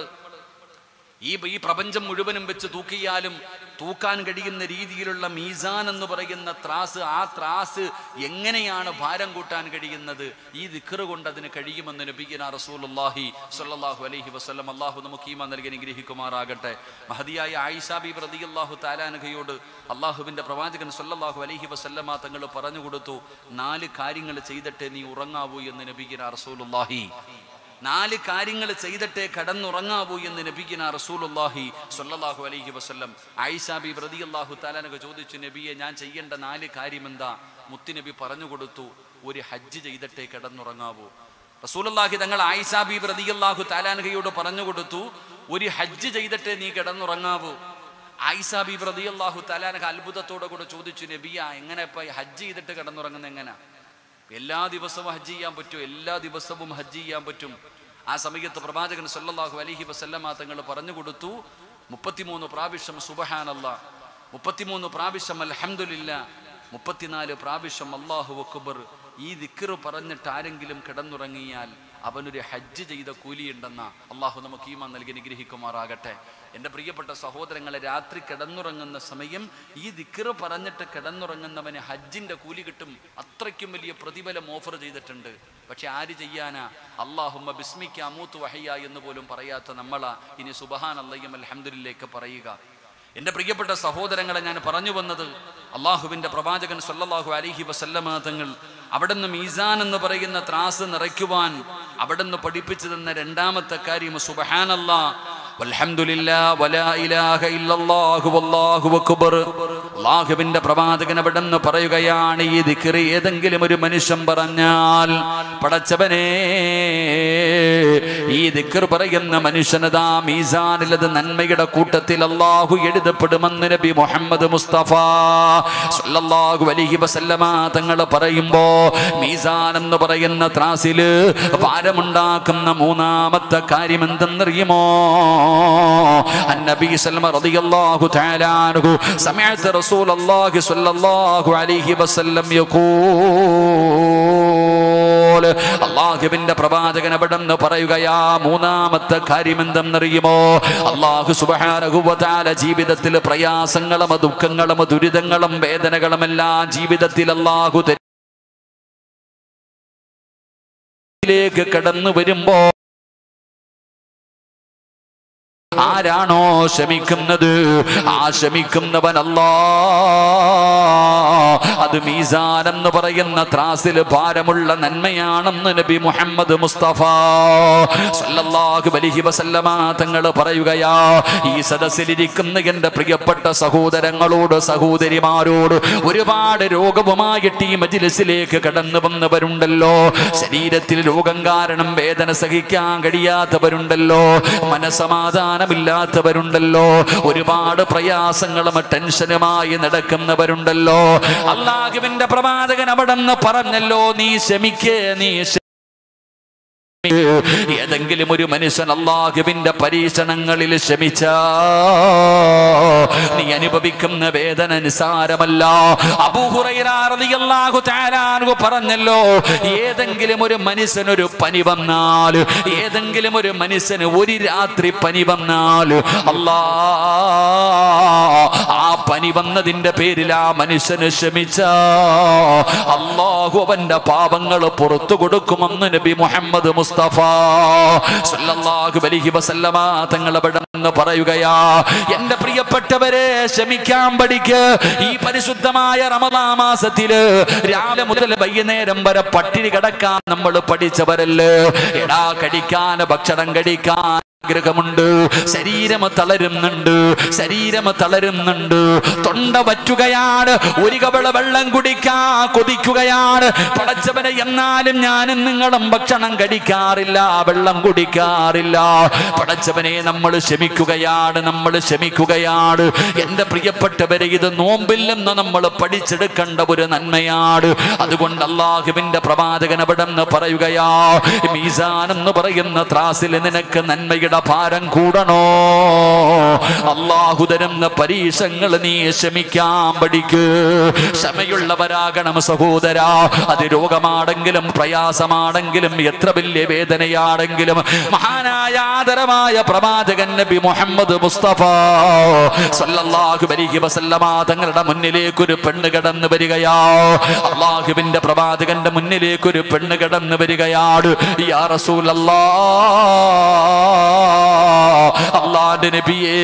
ഈ ഈ പ്രപഞ്ചം മുഴുവനും വെച്ച് തൂക്കിയാലും തൂക്കാൻ കഴിയുന്ന രീതിയിലുള്ള മീസാൻ എന്ന് പറയുന്ന ത്രാസ് ആ ത്രാസ് എങ്ങനെയാണ് ഭാരം കൂട്ടാൻ കഴിയുന്നത് ഈ ദിക്കറ് കൊണ്ട് അതിന് കഴിയുമെന്ന് നബിഗിന റസൂലുള്ളാഹി സ്വല്ലല്ലാഹു അലൈഹി വസല്ലം അള്ളാഹു നമുക്ക് ഈമാൻ നൽകി അനുഗ്രഹിക്കുമാറാകട്ടെ മഹദിയായ ആയിഷാ ബി റളിയല്ലാഹു താലാനഹയോട് അള്ളാഹുവിൻ്റെ പ്രവാചകൻ സ്വല്ലല്ലാഹു അലൈഹി വസല്ലമ തങ്ങൾ പറഞ്ഞു കൊടുത്തു നാല് കാര്യങ്ങൾ ചെയ്തിട്ടേ നീ ഉറങ്ങാവൂ എന്ന് നബിഗിന റസൂലുള്ളാഹി നാല് കാര്യങ്ങൾ ചെയ്തിട്ടേ കടന്നുറങ്ങാവൂ എന്ന് നബിഗിന റസൂലുള്ളാഹി സ്വല്ലല്ലാഹു അലൈഹി വസല്ലം ആയിഷ ബി റളിയല്ലാഹു തആലാനൊക്കെ ചോദിച്ചു നബിയെ ഞാൻ ചെയ്യേണ്ട നാല് കാര്യം എന്താ മുത്തുനബി പറഞ്ഞു കൊടുത്തു ഒരു ഹജ്ജ് ചെയ്തിട്ടേ കിടന്നുറങ്ങാവൂ റസൂലുള്ളാഹി തങ്ങൾ ആയിഷ ബി റളിയല്ലാഹു തആലാനഹയോട് പറഞ്ഞു കൊടുത്തു ഒരു ഹജ്ജ് ചെയ്തിട്ടേ നീ കിടന്നുറങ്ങാവൂ ആയിഷ ബി റളിയല്ലാഹു തആലാനഹ അത്ഭുതത്തോടെ കൂടെ ചോദിച്ചു നബിയ എങ്ങനെ ഇപ്പൊ ഹജ്ജ് ചെയ്തിട്ട് കിടന്നുറങ്ങുന്നത് എങ്ങനെ എല്ലാ ദിവസവും ഹജ്ജ് ചെയ്യാൻ പറ്റും എല്ലാ ദിവസവും ഹജ്ജ് ചെയ്യാൻ പറ്റും ആ സമയത്ത് പ്രവാചകൻ സല്ലല്ലാഹു അലൈഹി വസല്ലമ തങ്ങൾ പറഞ്ഞു കൊടുത്തു മുപ്പത്തിമൂന്ന് പ്രാവശ്യം സുബഹാനല്ല മുപ്പത്തിമൂന്ന് പ്രാവശ്യം അൽഹംദുലില്ല മുപ്പത്തിനാല് പ്രാവശ്യം അള്ളാഹു അക്ബർ ഈ ദിക്കറ് പറഞ്ഞിട്ട് ആരെങ്കിലും കിടന്നുറങ്ങിയാൽ അവനൊരു ഹജ്ജ് ചെയ്ത കൂലിയുണ്ടെന്ന അള്ളാഹു നമുക്ക് ഈമാൻ നൽകി അനുഗ്രഹിക്കുമാറാകട്ടെ എൻ്റെ പ്രിയപ്പെട്ട സഹോദരങ്ങളെ രാത്രി കിടന്നുറങ്ങുന്ന സമയം ഈ ദിക്കറ് പറഞ്ഞിട്ട് കിടന്നുറങ്ങുന്നവന് ഹജ്ജിൻ്റെ കൂലി കിട്ടും അത്രയ്ക്കും വലിയ പ്രതിഫലം ഓഫർ ചെയ്തിട്ടുണ്ട് പക്ഷെ ആര് ചെയ്യാനാ അള്ളാഹുമ്മ ബിസ്മിക്ക് അമൂത്ത് വഹയ്യ എന്ന് പോലും പറയാത്ത നമ്മളാ ഇനി സുബഹാൻ അല്ലയ്യം അൽഹംദുലില്ലേക്ക് പറയുക എൻ്റെ പ്രിയപ്പെട്ട സഹോദരങ്ങളെ ഞാൻ പറഞ്ഞു വന്നത് അള്ളാഹുവിൻ്റെ പ്രവാചകൻ സല്ലല്ലാഹു അലൈഹി വസല്ലമ തങ്ങൾ അവിടുന്ന് മീസാൻ എന്ന് പറയുന്ന ത്രാസ് നിറയ്ക്കുവാൻ അവിടുന്ന് പഠിപ്പിച്ചു തന്ന രണ്ടാമത്തെ കാര്യം സുബഹാനല്ലാ വൽഹംദുലില്ലാ വലാ ഇലാഹ ഇല്ലല്ലാഹു വല്ലാഹു അക്ബർ അല്ലാഹുവിന്റെ പ്രവാചകൻ അവിടെ നിന്ന് പറയുകയാണ് ഈ ദിക്റ് ഏതെങ്കിലും ഒരു മനുഷ്യൻ പറഞ്ഞാൽ പടച്ചവനെ ഈ ദിക്ർ പറയുന്ന മനുഷ്യനതാ മീസാനിലത് നന്മയുടെ കൂട്ടത്തിൽ അള്ളാഹു എഴുതപ്പെടുമെന്ന് നബി മുഹമ്മദ് മുസ്തഫ സല്ലല്ലാഹു അലൈഹി വസല്ലമ തങ്ങൾ പറയുമ്പോ മീസാൻ എന്ന് പറയുന്ന ത്രാസില് ഭാരമുണ്ടാക്കുന്ന മൂന്നാമത്തെ കാര്യം എന്തെന്നറിയുമോ النبي صلى الله رضي الله تعالى عنه سمعت رسول الله صلى الله عليه وسلم يقول അള്ളാഹുവിന്റെ പ്രവാചകൻ അവിടെ നിന്ന് പറയുകയാ മൂന്നാമത്തെ കാര്യം എന്തെന്നറിയുമോ അള്ളാഹു സുബഹാനഹുവതാല ജീവിതത്തിൽ പ്രയാസങ്ങളും ദുഃഖങ്ങളും ദുരിതങ്ങളും വേദനകളും എല്ലാം ജീവിതത്തിൽ അള്ളാഹു ലേക്ക് കടന്നു വരുമ്പോ ആരാണോ ശമിക്കുന്നത് ആ ശമിക്കുന്നവനല്ലാ അത് മീസാൻ എന്ന് പറയുന്ന ത്രാസിൽ ഭാരമുള്ള നന്മയാണെന്ന് നബി മുഹമ്മദ് മുസ്തഫ സല്ലല്ലാഹു അലൈഹി വസല്ലമ തങ്ങൾ പറയുകയാ ഈ സദസ്സിലിരിക്കുന്ന എൻ്റെ പ്രിയപ്പെട്ട സഹോദരങ്ങളോട് സഹോദരിമാരോട് ഒരുപാട് രോഗവുമായിട്ട് ഈ മജിലിസിലേക്ക് കടന്നു വന്നവരുണ്ടല്ലോ ശരീരത്തിൽ രോഗം കാരണം വേദന സഹിക്കാൻ കഴിയാത്തവരുണ്ടല്ലോ മനസമാധാനമില്ലാത്തവരുണ്ടല്ലോ ഒരുപാട് പ്രയാസങ്ങളും ടെൻഷനുമായി നടക്കുന്നവരുണ്ടല്ലോ അള്ളാഹുവിന്റെ പ്രവാചകൻ അവിടെ നിന്ന് പറഞ്ഞല്ലോ നീ ക്ഷമിക്കേ നീ ക്ഷ- ഏതെങ്കിലും ഒരു മനുഷ്യൻ അള്ളാഹുവിന്റെ പരീക്ഷണങ്ങളിൽ ക്ഷമിച്ച നീ അനുഭവിക്കുന്ന വേദന നിസാരമല്ല അബൂഹുറൈറാഹു താരാനു പറഞ്ഞല്ലോ ഏതെങ്കിലും ഒരു മനുഷ്യനൊരു പനി വന്നാൽ ഏതെങ്കിലും ഒരു മനുഷ്യന് ഒരു രാത്രി പനി വന്നാൽ അല്ലാ ആ പനി വന്നതിന്റെ പേരിൽ ആ മനുഷ്യന് ക്ഷമിച്ച അള്ളാഹു അവന്റെ പാപങ്ങൾ പുറത്തു കൊടുക്കുമെന്ന് നബി മുഹമ്മദ് മുസ്തഫ സല്ലല്ലാഹു അലൈഹി വസല്ലമ തങ്ങൾ അവിടെ നിന്ന് പറയുകയാ എന്റെ പ്രിയപ്പെട്ടവരെ ക്ഷമിക്കാൻ പഠിക്ക് ഈ പരിശുദ്ധമായ റമദാ മാസത്തില് രാവിലെ മുതൽ വൈകുന്നേരം വരെ പട്ടിണി കിടക്കാൻ നമ്മൾ പഠിച്ചവരല്ലേ എടാ കഴിക്കാൻ ഭക്ഷണം കഴിക്കാൻ ആഗ്രഹമുണ്ട് ശരീരം തളരുന്നുണ്ട് ശരീരം തളരുന്നുണ്ട് തൊണ്ട വറ്റുകയാണ് ഒരു കവള വെള്ളം കുടിക്കാ കൊതിക്കുകയാണ് പടച്ചവനെ എന്നാലും ഞാനും നിങ്ങളും ഭക്ഷണം കഴിക്കാറില്ല വെള്ളം കുടിക്കാറില്ല പടച്ചവനെ നമ്മൾ ക്ഷമിക്കുകയാണ് നമ്മൾ ക്ഷമിക്കുകയാണ് എൻ്റെ പ്രിയപ്പെട്ടവരെ ഇത് നോമ്പിൽ നിന്ന് നമ്മൾ പഠിച്ചെടുക്കേണ്ട ഒരു നന്മയാണ് അതുകൊണ്ട് അള്ളാഹുവിന്റെ പ്രവാചകൻ അവിടെ നിന്ന് പറയുകയാ മീസാൻ എന്ന് പറയുന്ന ത്രാസിൽ നിനക്ക് നന്മയുടെ ഭാരം കൂടണോ അള്ളാഹു തരുന്ന പരീക്ഷങ്ങൾ നീ ക്ഷമിക്കാൻ പഠിക്ക് ക്ഷമയുള്ളവരാകണം സഹോദര അത് രോഗമാണെങ്കിലും പ്രയാസമാണെങ്കിലും എത്ര വലിയ വേദനയാണെങ്കിലും മഹാനായ ആദരമായ പ്രവാചകൻ നബി മുഹമ്മദ് മുസ്തഫ സല്ലല്ലാഹു അലൈഹി വസല്ലമ തങ്ങളുടെ മുന്നിലേക്ക് ഒരു പെണ്ണ് കടന്നു വരികയാ അള്ളാഹുവിന്റെ പ്രവാചകന്റെ മുന്നിലേക്ക് ഒരു പെണ്ണ് കടന്നു വരികയാണ് യാ റസൂലല്ലാ അള്ളാന്റെ നബിയേ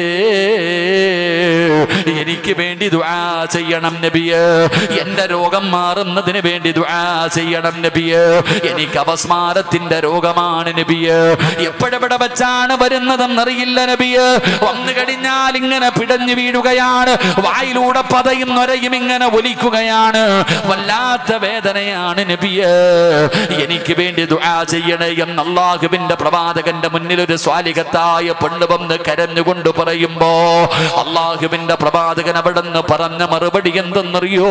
എനിക്ക് വേണ്ടി ദുആ ചെയ്യണം നബിയേ എന്റെ രോഗം മാറുന്നതിന് വേണ്ടി ദുആ ചെയ്യണം നബിയേ എനിക്ക് അപസ്മാരത്തിന്റെ രോഗമാണ് നബിയേ എപ്പോഴെവിടെ വെച്ചാണ് വരുന്നതെന്നറിയില്ല നബിയേ വന്നു കഴിഞ്ഞാൽ ഇങ്ങനെ പിടഞ്ഞു വീഴുകയാണ് വായിലൂടെ പതയും നൊരയും ഇങ്ങനെ ഒലിക്കുകയാണ് വല്ലാത്ത വേദനയാണ് നബിയേ എനിക്ക് വേണ്ടി ദുആ ചെയ്യണേ എന്ന് അള്ളാഹുവിന്റെ പ്രവാചകന്റെ മുന്നിൽ ഒരു സ്വാലികത്തായ പെണ്ണ് വന്ന് കരഞ്ഞുകൊണ്ട് പറയുമ്പോ അള്ളാഹുവിന്റെ പ്രവാചകൻ അവിടെ നിന്ന് പറഞ്ഞ മറുപടി എന്തെന്നറിയോ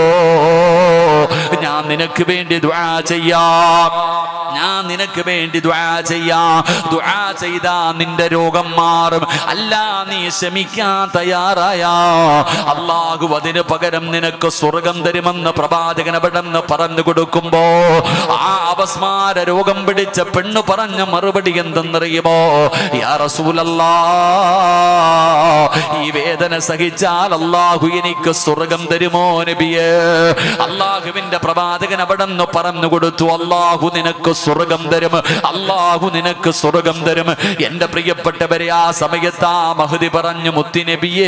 ഞാൻ നിനക്ക് വേണ്ടി ദുആ ചെയ്യാം ഞാൻ നിനക്ക് വേണ്ടി ദുആ ചെയ്യാം ദുആ ചെയ്താ നിന്റെ രോഗം മാറും അല്ല നീ ക്ഷമിക്കാൻ തയ്യാറായാ അള്ളാഹു അതിന് പകരം നിനക്ക് സ്വർഗം തരുമെന്ന് പ്രവാചകൻ അവിടെ നിന്ന് പറഞ്ഞു കൊടുക്കുമ്പോ ആ അപസ്മാര രോഗം പിടിച്ച പെണ്ണ് പറഞ്ഞ മറുപടി എന്തെന്നറിയുമോ യാ റസൂലല്ലാ ഈ വേദന സഹിച്ചാൽ അള്ളാഹു എനിക്ക് സ്വർഗം തരുമോ നബിയേ അള്ളാഹുവിന്റെ പ്രവാചകൻ അവിടെ നിന്ന് പറഞ്ഞു കൊടുത്തു അള്ളാഹു നിനക്ക് സ്വർഗം തരും അള്ളാഹു നിനക്ക് സ്വർഗം തരും എന്റെ പ്രിയപ്പെട്ടവരെ ആ സമയത്ത് ആ മഹതി പറഞ്ഞു മുത്തിനബിയേ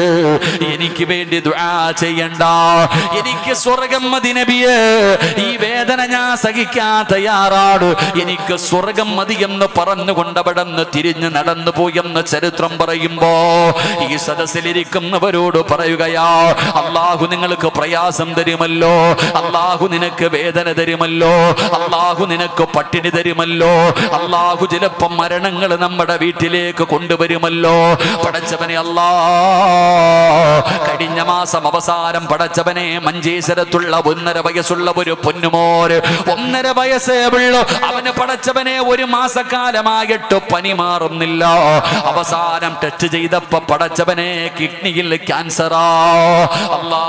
എനിക്ക് വേണ്ടി ദുആ ചെയ്യണ്ട എനിക്ക് സ്വർഗം മതി നബിയേ ഈ വേദന വേദന ഞാൻ സഹിക്കാൻ തയ്യാറാണ് എനിക്ക് സ്വർഗം മതിയെന്ന് പറഞ്ഞുകൊണ്ട് അവിടെ നിന്ന് തിരിഞ്ഞ് നടന്നു പോയെന്ന് ചരിത്രം പറയുമ്പോ ഈ സദസ്സിലിരിക്കുന്നവരോട് പറയുകയാ അള്ളാഹു നിങ്ങൾക്ക് പ്രയാസം തരുമല്ലോ അള്ളാഹു നിനക്ക് വേദന തരുമല്ലോ അള്ളാഹു നിനക്ക് പട്ടിണി തരുമല്ലോ അള്ളാഹു ചിലപ്പം മരണങ്ങൾ നമ്മുടെ വീട്ടിലേക്ക് കൊണ്ടുവരുമല്ലോ പടച്ചവനെ അല്ലാ കഴിഞ്ഞ മാസം അവസാനം പടച്ചവനെ മഞ്ചേശ്വരത്തുള്ള ഒന്നര വയസ്സുള്ള ഒരു പൊന്നുമോര് ഒന്നര വയസ്സേ ഉള്ളു അവന് പടച്ചവനെ ഒരു മാസക്കാലമായിട്ട് പനി മാറുന്നില്ല അവസാനം ടെസ്റ്റ് ചെയ്തപ്പോ പടച്ചവനെ കിഡ്നിയിൽ ക്യാൻസറാ അല്ലാ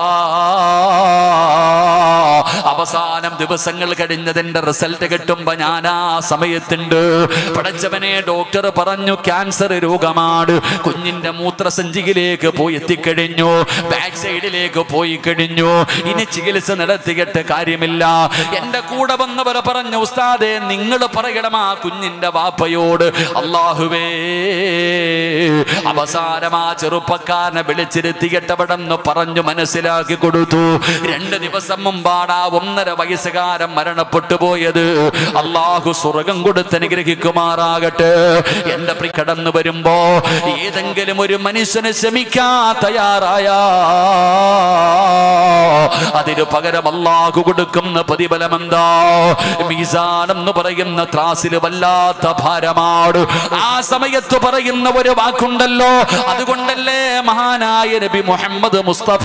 അവസാനം ദിവസങ്ങൾ കഴിഞ്ഞതിന്റെ റിസൾട്ട് കിട്ടുമ്പോ ഞാൻ ആ സമയത്തുണ്ട് പടച്ചവനെ ഡോക്ടർ പറഞ്ഞു ക്യാൻസർ രോഗമാണ് കുഞ്ഞിന്റെ മൂത്രസഞ്ചിയിലേക്ക് പോയി എത്തിക്കഴിഞ്ഞു ബാക്ക് സൈഡിലേക്ക് പോയി കഴിഞ്ഞു ഇനി ചികിത്സ നടത്തിയിട്ട് കാര്യമില്ല എന്റെ കൂടെ വന്നവർ പറഞ്ഞു ഉസ്താദെ നിങ്ങൾ പറയണം ആ കുഞ്ഞിന്റെ വാപ്പയോട് അള്ളാഹുവേ അവസാനം ആ ചെറുപ്പക്കാരനെ വിളിച്ചിരുത്തിയിട്ടവിടെന്ന് പറഞ്ഞു മനസ്സിലാക്കി കൊടുത്തു രണ്ട് ദിവസം മുമ്പാണ് ആ ഒന്നര വയസ്സുകാരൻ മരണപ്പെട്ടു പോയത് അള്ളാഹു സ്വർഗം കൊടുത്ത് അനുഗ്രഹിക്കുമാറാകട്ടെ എന്റെ പ്രി കടന്നു വരുമ്പോ ഏതെങ്കിലും ഒരു മനുഷ്യന് ക്ഷമിക്കാൻ തയ്യാറായ അതിന് പകരം അള്ളാഹു കൊടുക്കുന്ന പ്രതിഫലം എന്താ മീസാൻ എന്ന് പറയുന്ന ത്രാസിൽ വല്ലാത്ത ഭാരമാണ് ആ സമയത്ത് പറയുന്ന ഒരു വാക്കുണ്ടല്ലോ അതുകൊണ്ടല്ലേ മഹാനായ നബി മുഹമ്മദ് മുസ്തഫ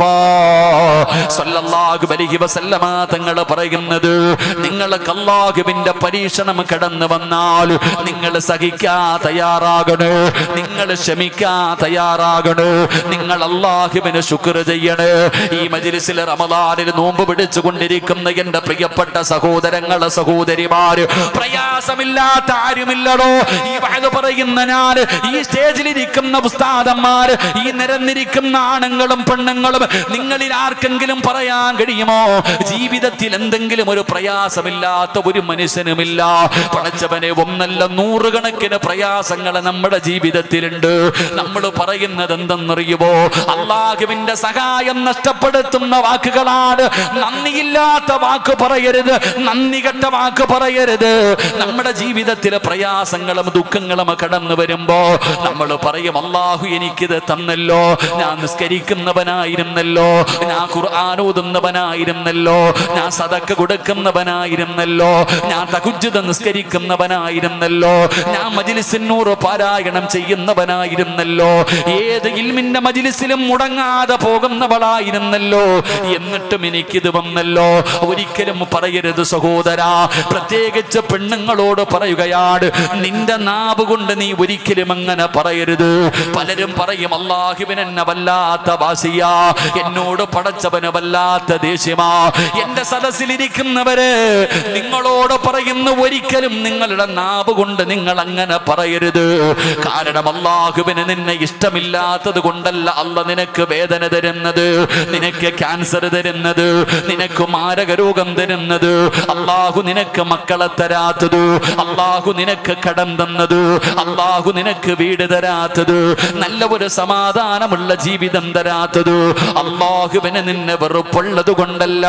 സല്ലല്ലാഹു അലൈഹി വസല്ലമ തങ്ങൾ പറയുന്നത് നിങ്ങൾക്ക് അള്ളാഹുവിന്റെ പരീക്ഷണം കടന്നു വന്നാൽ നിങ്ങൾ സഹിക്കാ തയ്യാറാകണ് നിങ്ങൾ ക്ഷമിക്കാ തയ്യാറാകണ് നിങ്ങൾ അള്ളാഹുവിന് ശുക്ർ ചെയ്യണ് ഈ മജിലിസിൽ റമദാനിൽ നോമ്പ് പിടിച്ചു കൊണ്ടിരിക്കുന്ന എന്റെ പ്രിയപ്പെട്ട സഹോദരങ്ങളെ സഹോദരിമാര് പ്രയാസമില്ലാത്ത ആരുമില്ലടോ ഈ വയത് പറയുന്ന ഞാൻ ഈ സ്റ്റേജിലിരിക്കുന്ന ഉസ്താദന്മാര് ഈ നിരന്നിരിക്കുന്ന ആണുങ്ങളും പെണ്ണുങ്ങളും നിങ്ങളിൽ ആർക്കെങ്കിലും പറയാൻ കഴിയുമോ ജീവിതത്തിൽ എന്തെങ്കിലും ഒരു പ്രയാസമില്ലാത്ത ഒരു മനുഷ്യനുമില്ല പടച്ചവനെ ഒന്നല്ല നൂറുകണക്കിന് പ്രയാസങ്ങൾ നമ്മുടെ ജീവിതത്തിലുണ്ട് നമ്മൾ പറയുന്നത് എന്തെന്നറിയുമോ അള്ളാഹുവിന്റെ സഹായം നഷ്ടപ്പെടുത്തുന്ന വാക്കുകളാണ് നന്ദിയില്ലാത്ത വാക്ക് പറയരുത് നന്ദി കെട്ട വാക്ക് പറയരുത് നമ്മുടെ ജീവിതത്തിലെ പ്രയാസങ്ങളും ദുഃഖങ്ങളും കടന്നു വരുമ്പോ നമ്മൾ പറയും അള്ളാഹു എനിക്കിത് തന്നല്ലോ ഞാൻ നിസ്കരിക്കുന്നവനായിരുന്നല്ലോ ഞാൻ ഖുർആൻ ഓതുന്നവനായിരുന്നല്ലോ ഞാൻ സദക്ക കൊടുക്കുന്നവനായിരുന്നല്ലോ ഞാൻ തകുജിത നിസ്കരിക്കുന്നവനായിരുന്നല്ലോ ഞാൻ മജിലിസിനൂറ് പാരായണം ചെയ്യുന്നവനായിരുന്നല്ലോ ഏത് ഇൽമിന്റെ മജിലിസിലും മുടങ്ങാതെ പോകുന്നവളായിരുന്നല്ലോ എന്നിട്ടും എനിക്കിത് വന്നല്ലോ ഒരിക്കലും പറയരുത് സഹോദരാ പ്രത്യേകിച്ച് പെണ്ണുങ്ങളോട് പറയുകയാണ് നിന്റെ നാവ് കൊണ്ട് നീ ഒരിക്കലും അങ്ങനെ പറയരുത് പലരും പറയും അള്ളാഹുവിൻ എന്നെ വല്ലാത്ത വാസിയാ എന്നോട് പടച്ചവന് വല്ലാത്ത ദേഷ്യമാ എന്റെ സദസ്സിലിരിക്കുന്നവര് നിങ്ങളോട് പറയുന്ന ഒരിക്കലും നിങ്ങളുടെ നാവ് കൊണ്ട് നിങ്ങൾ അങ്ങനെ പറയരുത് കാരണം അള്ളാഹുവിന് നിന്നെ ഇഷ്ടമില്ലാത്തത് കൊണ്ടല്ല അല്ല നിനക്ക് വേദന തരുന്നത് നിനക്ക് ക്യാൻസർ തരുന്നത് നിനക്ക് മാരക രോഗം തരുന്നത് അള്ളാഹു നിനക്ക് മക്കളെ തരാത്തത് അള്ളാഹു നിനക്ക് കടം തന്നത് അള്ളാഹു നിനക്ക് വീട് തരാത്തത് നല്ല ഒരു സമാധാനമുള്ള ജീവിതം തരാത്തത് അള്ളാഹുവിന് നിന്നെ വെറുപ്പുള്ളത് കൊണ്ടല്ല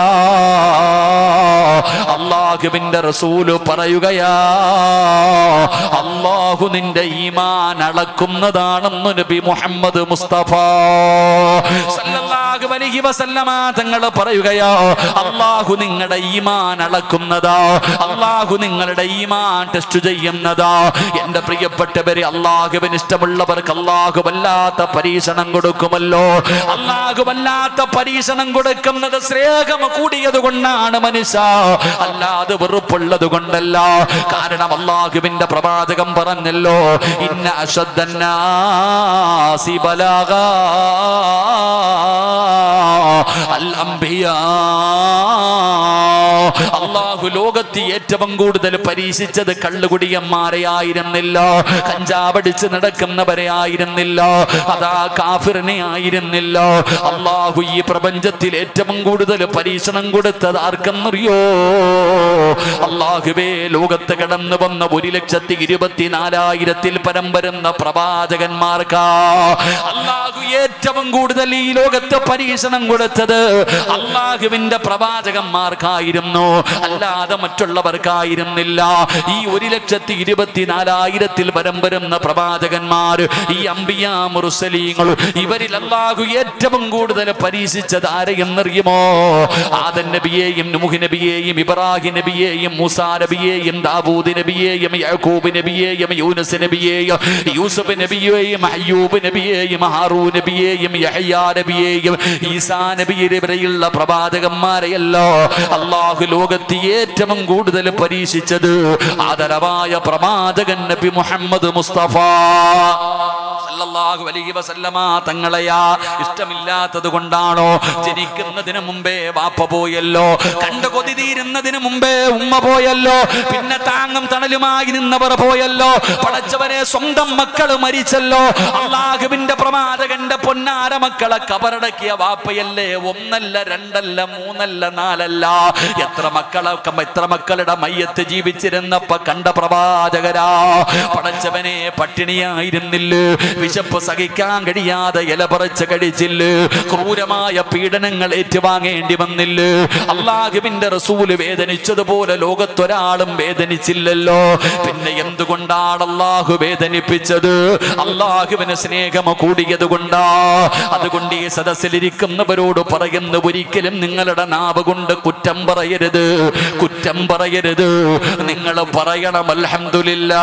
അള്ളാഹുവിന്റെ റസൂല് പറയുകയാ അള്ളാഹു നിന്റെ ഈമാൻ അളക്കുന്നതാണെന്ന് നബി മുഹമ്മദ് മുസ്തഫ സല്ലല്ലാഹു അലൈഹി വസല്ലമ തങ്ങൾ പറയുകയാ അള്ളാഹു നിങ്ങളുടെ ഈമാൻ അളക്കുന്നതാ അള്ളാഹു നിങ്ങളുടെ ഈമാൻ ടെസ്റ്റ് ചെയ്യുന്നതാ എന്റെ പ്രിയപ്പെട്ടവരെ അള്ളാഹുവിന് ഇഷ്ടമുള്ളവർക്ക് അള്ളാഹു വല്ലാത്ത പരീക്ഷണം കൊടുക്കുമല്ലോ അള്ളാഹു വല്ലാത്ത പരീക്ഷണം കൊടുക്കുന്നത് സ്നേഹം കൂടിയത് കൊണ്ടാണ് മനുഷ്യ അല്ലാതെ വെറുപ്പുള്ളത് കൊണ്ടല്ല കാരണം അള്ളാഹുവിന്റെ പ്രവാചകം പറഞ്ഞല്ലോ ഇന്ന അശദ്ദന്നാസി ബലാഗ അൽ അംബിയാ അള്ളാഹു ലോകത്ത് ഏറ്റവും കൂടുതൽ പരീക്ഷിച്ചത് കള്ളുകുടിയന്മാരെ ആയിരുന്നില്ല കഞ്ചാവടിച്ച് നടക്കുന്നവരെ ആയിരുന്നില്ല അതാ കാഫിറിനെ ആയിരുന്നില്ല അള്ളാഹു ഈ പ്രപഞ്ചത്തിൽ ഏറ്റവും കൂടുതൽ പരീക്ഷണം കൊടുത്തത് ആർക്കെന്നറിയോ അള്ളാഹുബേ ലോകത്ത് കടന്നു വന്ന ഒരു ലക്ഷത്തി ഇരുപത്തിനാലായിരത്തിൽ പരം വരുന്ന പ്രവാചകന്മാർക്കാ അള്ളാഹു ഏറ്റവും കൂടുതൽ ഈ ലോകത്ത് പരീക്ഷണം കൊടുത്തത് അള്ളാഹുവിന്റെ പ്രവാചകന്മാർക്കായിരുന്നു അല്ലാതെ മറ്റുള്ളവർക്കായിരുന്നില്ല ഈ ഒരു ലക്ഷത്തി ഇരുപത്തിനാലായിരത്തിൽ പരം വരുന്ന പ്രവാചകന്മാർ ഈ അമ്പിയ മുറുസലീങ്ങൾ ഇവരിൽ അള്ളാഹു ഏറ്റവും കൂടുതൽ പരീക്ഷിച്ചത് ആരെയെന്നറിയുമോ ആദൻ നബിയെയും നൂഹ് നബിയെയും ഇബ്രാഹിം നബിയെയും മൂസാ നബിയെയും ദാവൂദ് നബിയെയും യാക്കൂബ് നബിയെയും യൂനസ് നബിയെയും യൂസഫ് നബിയെയും അയ്യൂബ് നബിയെയും ഹാറൂ നബിയെയും യഹ്യാ നബിയെയും ഈസാ നബിയെ വരെയുള്ള പ്രവാചകന്മാരെയല്ലോ അള്ളാഹു ലോകത്ത് ഏറ്റവും കൂടുതൽ പരീക്ഷിച്ചത് ആദരവായ പ്രവാചകൻ നബി മുഹമ്മദ് മുസ്തഫ സല്ലല്ലാഹു അലൈഹി വസല്ലമ തങ്ങളെയാ ഇഷ്ടമില്ലാത്തത് കൊണ്ടാണോ ജനിക്കുന്നതിന് മുമ്പേ വാപ്പ പോയല്ലോ കണ്ടു കൊതി തീരുന്നതിന് മുമ്പേ ഉമ്മ പോയല്ലോ പിന്നെ താങ്ങും തണലുമായി നിന്നവർ പോയല്ലോ പടച്ചവരെ സ്വന്തം മക്കള് മരിച്ചല്ലോ അള്ളാഹുവിന്റെ പ്രവാചകന്റെ പൊന്നാര മക്കളെ കബറടക്കിയ വാപ്പയല്ലേ ഒന്നല്ല രണ്ടല്ല മൂന്നല്ല നാലല്ല എത്ര മക്കളെ എത്ര മക്കളുടെ മയ്യത്ത് ജീവിച്ചിരുന്നപ്പ കണ്ട പ്രവാചകരാ പടച്ചവനെ പട്ടിണിയായിരുന്നില്ല വിശപ്പ് സഹിക്കാൻ കഴിയാതെ ഇല പറിച്ച് കഴിച്ചില്ല ക്രൂരമായ പീഡനങ്ങൾ ഏറ്റുവാങ്ങേണ്ടി വന്നില്ല അള്ളാഹുവിന്റെ റസൂല് വേദനിച്ചതുപോലെ ലോകത്തൊരാളും വേദനിച്ചില്ലല്ലോ പിന്നെ എന്തുകൊണ്ടാണ് അള്ളാഹു വേദനിപ്പിച്ചത് അള്ളാഹുവിന് സ്നേഹം കൂടിയത് കൊണ്ടാ അതുകൊണ്ട് ഈ സദസ്സിലിരിക്കുന്നവരോട് പറയുന്ന ഒരിക്കലും നിങ്ങളുടെ നാവ് കൊണ്ട് കുറ്റം പറയരുത് കുറ്റം പറയരുത് നിങ്ങൾ പറയണം അൽഹംദുലില്ലാ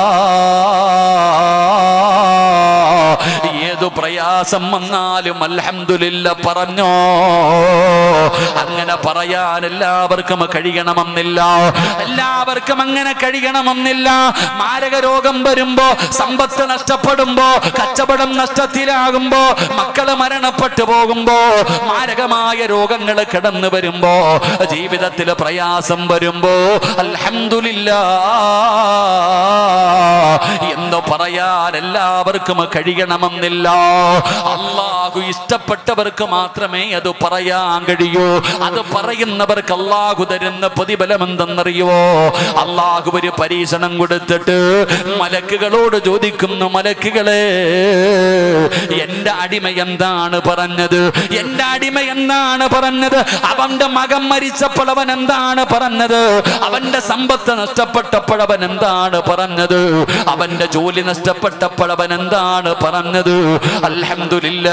ഏതു പ്രയാസം വന്നാലും അൽഹംദുലില്ല പറഞ്ഞോ അങ്ങനെ പറയാൻ എല്ലാവർക്കും കഴിയണമെന്നില്ല എല്ലാവർക്കും അങ്ങനെ കഴിയണമെന്നില്ല മാരക രോഗം വരുമ്പോ സമ്പത്ത് നഷ്ടപ്പെടുമ്പോ കച്ചവടം നഷ്ടത്തിലാകുമ്പോ മക്കള് മരണപ്പെട്ടു പോകുമ്പോ മാരകമായ രോഗങ്ങൾ കിടന്നു വരുമ്പോ ജീവിതത്തിൽ പ്രയാസം വരുമ്പോ അൽഹംദുലില്ലാ എന്ന് പറയാൻ എല്ലാവർക്കും കഴിയണമെന്നില്ല അള്ളാഹു ഇഷ്ടപ്പെട്ടവർക്ക് മാത്രമേ അത് പറയാൻ കഴിയൂ അത് പറയുന്നവർക്ക് അള്ളാഹു തരുന്ന പ്രതിഫലം എന്തെന്നറിയോ അള്ളാഹു ഒരു പരീക്ഷണം കൊടുത്തിട്ട് മലക്കുകളോട് ചോദിക്കുന്നു മലക്കുകളെ എന്റെ അടിമ എന്താണ് പറഞ്ഞത് എന്റെ അടിമ എന്താണ് പറഞ്ഞത് അവന്റെ മകൻ മരിച്ചപ്പോൾ അവൻ എന്താണ് പറഞ്ഞത് അവന്റെ സമ്പത്ത് നഷ്ടപ്പെട്ടപ്പോൾ അവൻ എന്താണ് പറഞ്ഞത് അവന്റെ ജോലി നഷ്ടപ്പെട്ടപ്പോൾ അവൻ എന്താണ് പറഞ്ഞത് അൽഹംദുലില്ല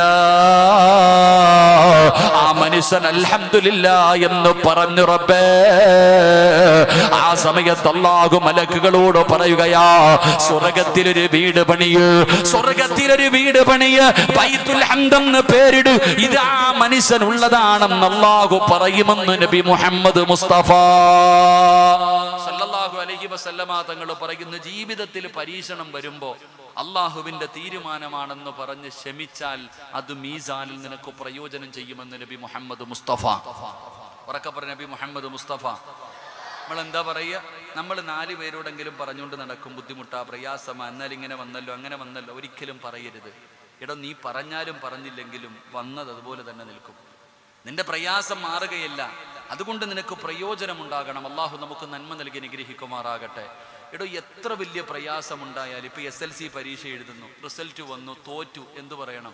ആ മനുഷ്യൻ അൽഹംദുലില്ല എന്ന് പറഞ്ഞു റബ്ബേ ആ സമയത്ത് അള്ളാഹു മലക്കുകളോട് പറയുകയാ സ്വർഗത്തിലൊരു വീട് പണിയ് സ്വർഗത്തിലൊരു വീട് പണിയ് ബൈത്തുൽ ഹംദെന്ന് പേരിട് ഇത് ആ മനുഷ്യനുള്ളതാണെന്ന് അള്ളാഹു പറയുമെന്ന് നബി മുഹമ്മദ് മുസ്തഫ സല്ലല്ലാഹു അലൈഹി വസല്ലമ തങ്ങൾ പറയുന്ന ജീവിതത്തിൽ പരീക്ഷണം വരുമ്പോ അള്ളാഹുവിന്റെ തീരുമാനമാണെന്ന് പറഞ്ഞ് ശമിച്ചാൽ അത് മീസാനിൽ നിനക്ക് പ്രയോജനം ചെയ്യുമെന്ന് നബി മുഹമ്മദ് മുസ്തഫ ഉറക്കെ പറഞ്ഞ നബി മുഹമ്മദ് മുസ്തഫ നമ്മൾ എന്താ പറയുക നമ്മൾ നാല് പേരോടെങ്കിലും പറഞ്ഞുകൊണ്ട് നടക്കും ബുദ്ധിമുട്ടാ പ്രയാസമാ എന്നാൽ ഇങ്ങനെ വന്നല്ലോ അങ്ങനെ വന്നല്ലോ ഒരിക്കലും പറയരുത് എടോ നീ പറഞ്ഞാലും പറഞ്ഞില്ലെങ്കിലും വന്നത് അതുപോലെ തന്നെ നിൽക്കും നിന്റെ പ്രയാസം മാറുകയില്ല അതുകൊണ്ട് നിനക്ക് പ്രയോജനമുണ്ടാകണം അള്ളാഹു നമുക്ക് നന്മ നൽകി അനുഗ്രഹിക്കുമാറാകട്ടെ എടോ എത്ര വലിയ പ്രയാസമുണ്ടായാലും ഇപ്പൊ എസ് എൽ സി പരീക്ഷ എഴുതുന്നു റിസൾട്ട് വന്നു തോറ്റു എന്തു പറയണം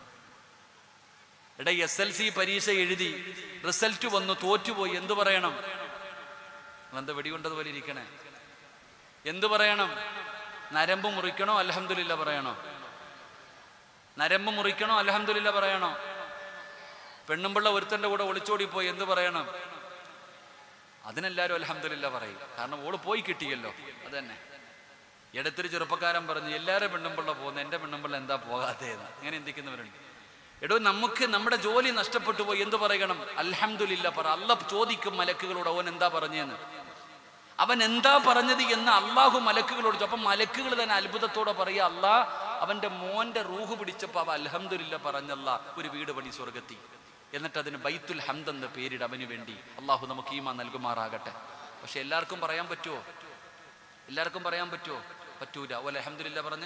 എടാ എസ് എൽ സി പരീക്ഷ എഴുതി റിസൾട്ട് വന്നു തോറ്റുപോയി എന്തു പറയണം എന്താ വെടികൊണ്ടതുപോലെ ഇരിക്കണേ എന്തു പറയണം നരമ്പ് മുറിക്കണോ അലഹമില്ല പറയണോ നരമ്പ് മുറിക്കണോ അലഹമില്ല പറയണോ പെണ്ണുമ്പിള്ള ഒരുത്തന്റെ കൂടെ ഒളിച്ചോടി പോയി എന്ത് പറയണം അതിനെല്ലാരും അലഹമില്ല പറയും കാരണം ഓള് പോയി കിട്ടിയല്ലോ അത് തന്നെ ഇടത്തൊരു ചെറുപ്പക്കാരൻ പറഞ്ഞു എല്ലാവരും പെണ്ണുമ്പിള്ള പോകുന്നു എൻ്റെ പെണ്ണുമ്പിള്ള എന്താ പോകാത്തതെന്ന് അങ്ങനെ എന്തിക്കുന്നവരുണ്ട് എടോ നമുക്ക് നമ്മുടെ ജോലി നഷ്ടപ്പെട്ടു പോയി എന്ത് പറയണം അൽഹംദുലില്ല പറ അല്ല ചോദിക്കും മലക്കുകളോട് അവൻ എന്താ പറഞ്ഞതെന്ന് അവൻ എന്താ പറഞ്ഞത് എന്ന് അള്ളാഹു മലക്കുകളോട് ചോദിച്ചു. അപ്പം മലക്കുകൾ തന്നെ അത്ഭുതത്തോടെ പറയുക അല്ലാ അവന്റെ മോന്റെ റൂഹ് പിടിച്ചപ്പോൾ അവ അൽഹംദുലില്ല പറഞ്ഞല്ല ഒരു വീട് പണി സ്വർഗത്തി എന്നിട്ട് അതിന് ബൈത്തുൽ ഹംദ് എന്ന പേരിട് അവന് വേണ്ടി അള്ളാഹു നമുക്ക് ഈമാ നൽകുമാറാകട്ടെ പക്ഷെ എല്ലാവർക്കും പറയാൻ പറ്റുമോ എല്ലാവർക്കും പറയാൻ പറ്റുമോ പറ്റൂല ഓ അലഹമില്ല പറഞ്ഞേ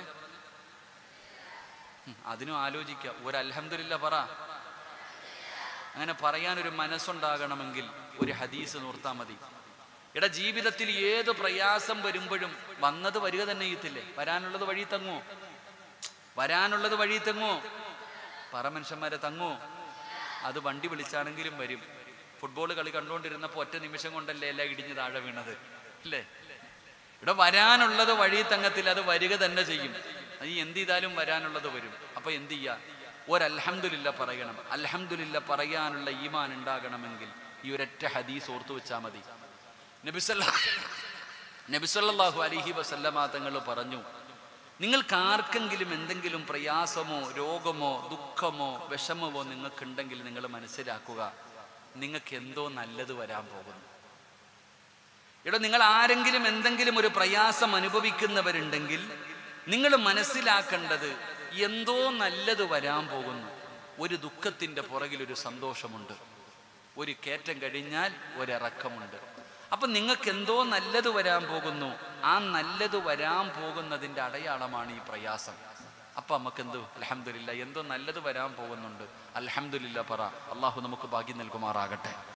ഉം, അതിനും ആലോചിക്കാം ഒരു അൽഹംദുലില്ല പറ അങ്ങനെ പറയാനൊരു മനസ്സുണ്ടാകണമെങ്കിൽ ഒരു ഹദീസ് നോർത്താ മതി എടാ ജീവിതത്തിൽ ഏത് പ്രയാസം വരുമ്പോഴും വന്നത് വരിക തന്നെ ചെയ്യത്തില്ലേ വരാനുള്ളത് വഴി തങ്ങോ വരാനുള്ളത് വഴി തങ്ങോ പറ മനുഷ്യന്മാരെ തങ്ങോ അത് വണ്ടി വിളിച്ചാണെങ്കിലും വരും ഫുട്ബോൾ കളി കണ്ടുകൊണ്ടിരുന്നപ്പോൾ ഒറ്റ നിമിഷം കൊണ്ടല്ലേ എല്ലാം ഇടിഞ്ഞ് താഴെ വീണത് അല്ലേ ഇവിടെ വരാനുള്ളത് വഴി തങ്ങത്തിൽ അത് വരിക തന്നെ ചെയ്യും അത് എന്ത് ചെയ്താലും വരാനുള്ളത് വരും അപ്പൊ എന്ത് ചെയ്യാ ഒരൽഹംദുലില്ല പറയണം അൽഹംദുലില്ല പറയാനുള്ള ഈമാൻ ഉണ്ടാകണമെങ്കിൽ ഈ ഒരൊറ്റ ഹദീസ് ഓർത്തു വെച്ചാൽ മതി നബിസല്ല നബിസല്ലാഹു അലിഹി വസല്ലമ തങ്ങൾ പറഞ്ഞു നിങ്ങൾക്ക് ആർക്കെങ്കിലും എന്തെങ്കിലും പ്രയാസമോ രോഗമോ ദുഃഖമോ വിഷമമോ നിങ്ങൾക്കുണ്ടെങ്കിൽ നിങ്ങൾ മനസ്സിലാക്കുക നിങ്ങൾക്ക് എന്തോ നല്ലത് വരാൻ പോകുന്നു എടോ നിങ്ങൾ ആരെങ്കിലും എന്തെങ്കിലും ഒരു പ്രയാസം അനുഭവിക്കുന്നവരുണ്ടെങ്കിൽ നിങ്ങൾ മനസ്സിലാക്കേണ്ടത് എന്തോ നല്ലത് വരാൻ പോകുന്നു ഒരു ദുഃഖത്തിന്റെ പുറകിൽ ഒരു സന്തോഷമുണ്ട് ഒരു കയറ്റം കഴിഞ്ഞാൽ ഒരിറക്കമുണ്ട് അപ്പൊ നിങ്ങൾക്ക് എന്തോ നല്ലത് വരാൻ പോകുന്നു ആ നല്ലത് വരാൻ പോകുന്നതിന്റെ അടയാളമാണ് ഈ പ്രയാസം അപ്പൊ നമുക്ക് എന്ത് അലഹമില്ല എന്തോ നല്ലത് വരാൻ പോകുന്നുണ്ട് അലഹമില്ല പറ അള്ളാഹു നമുക്ക് ഭാഗ്യം നൽകുമാറാകട്ടെ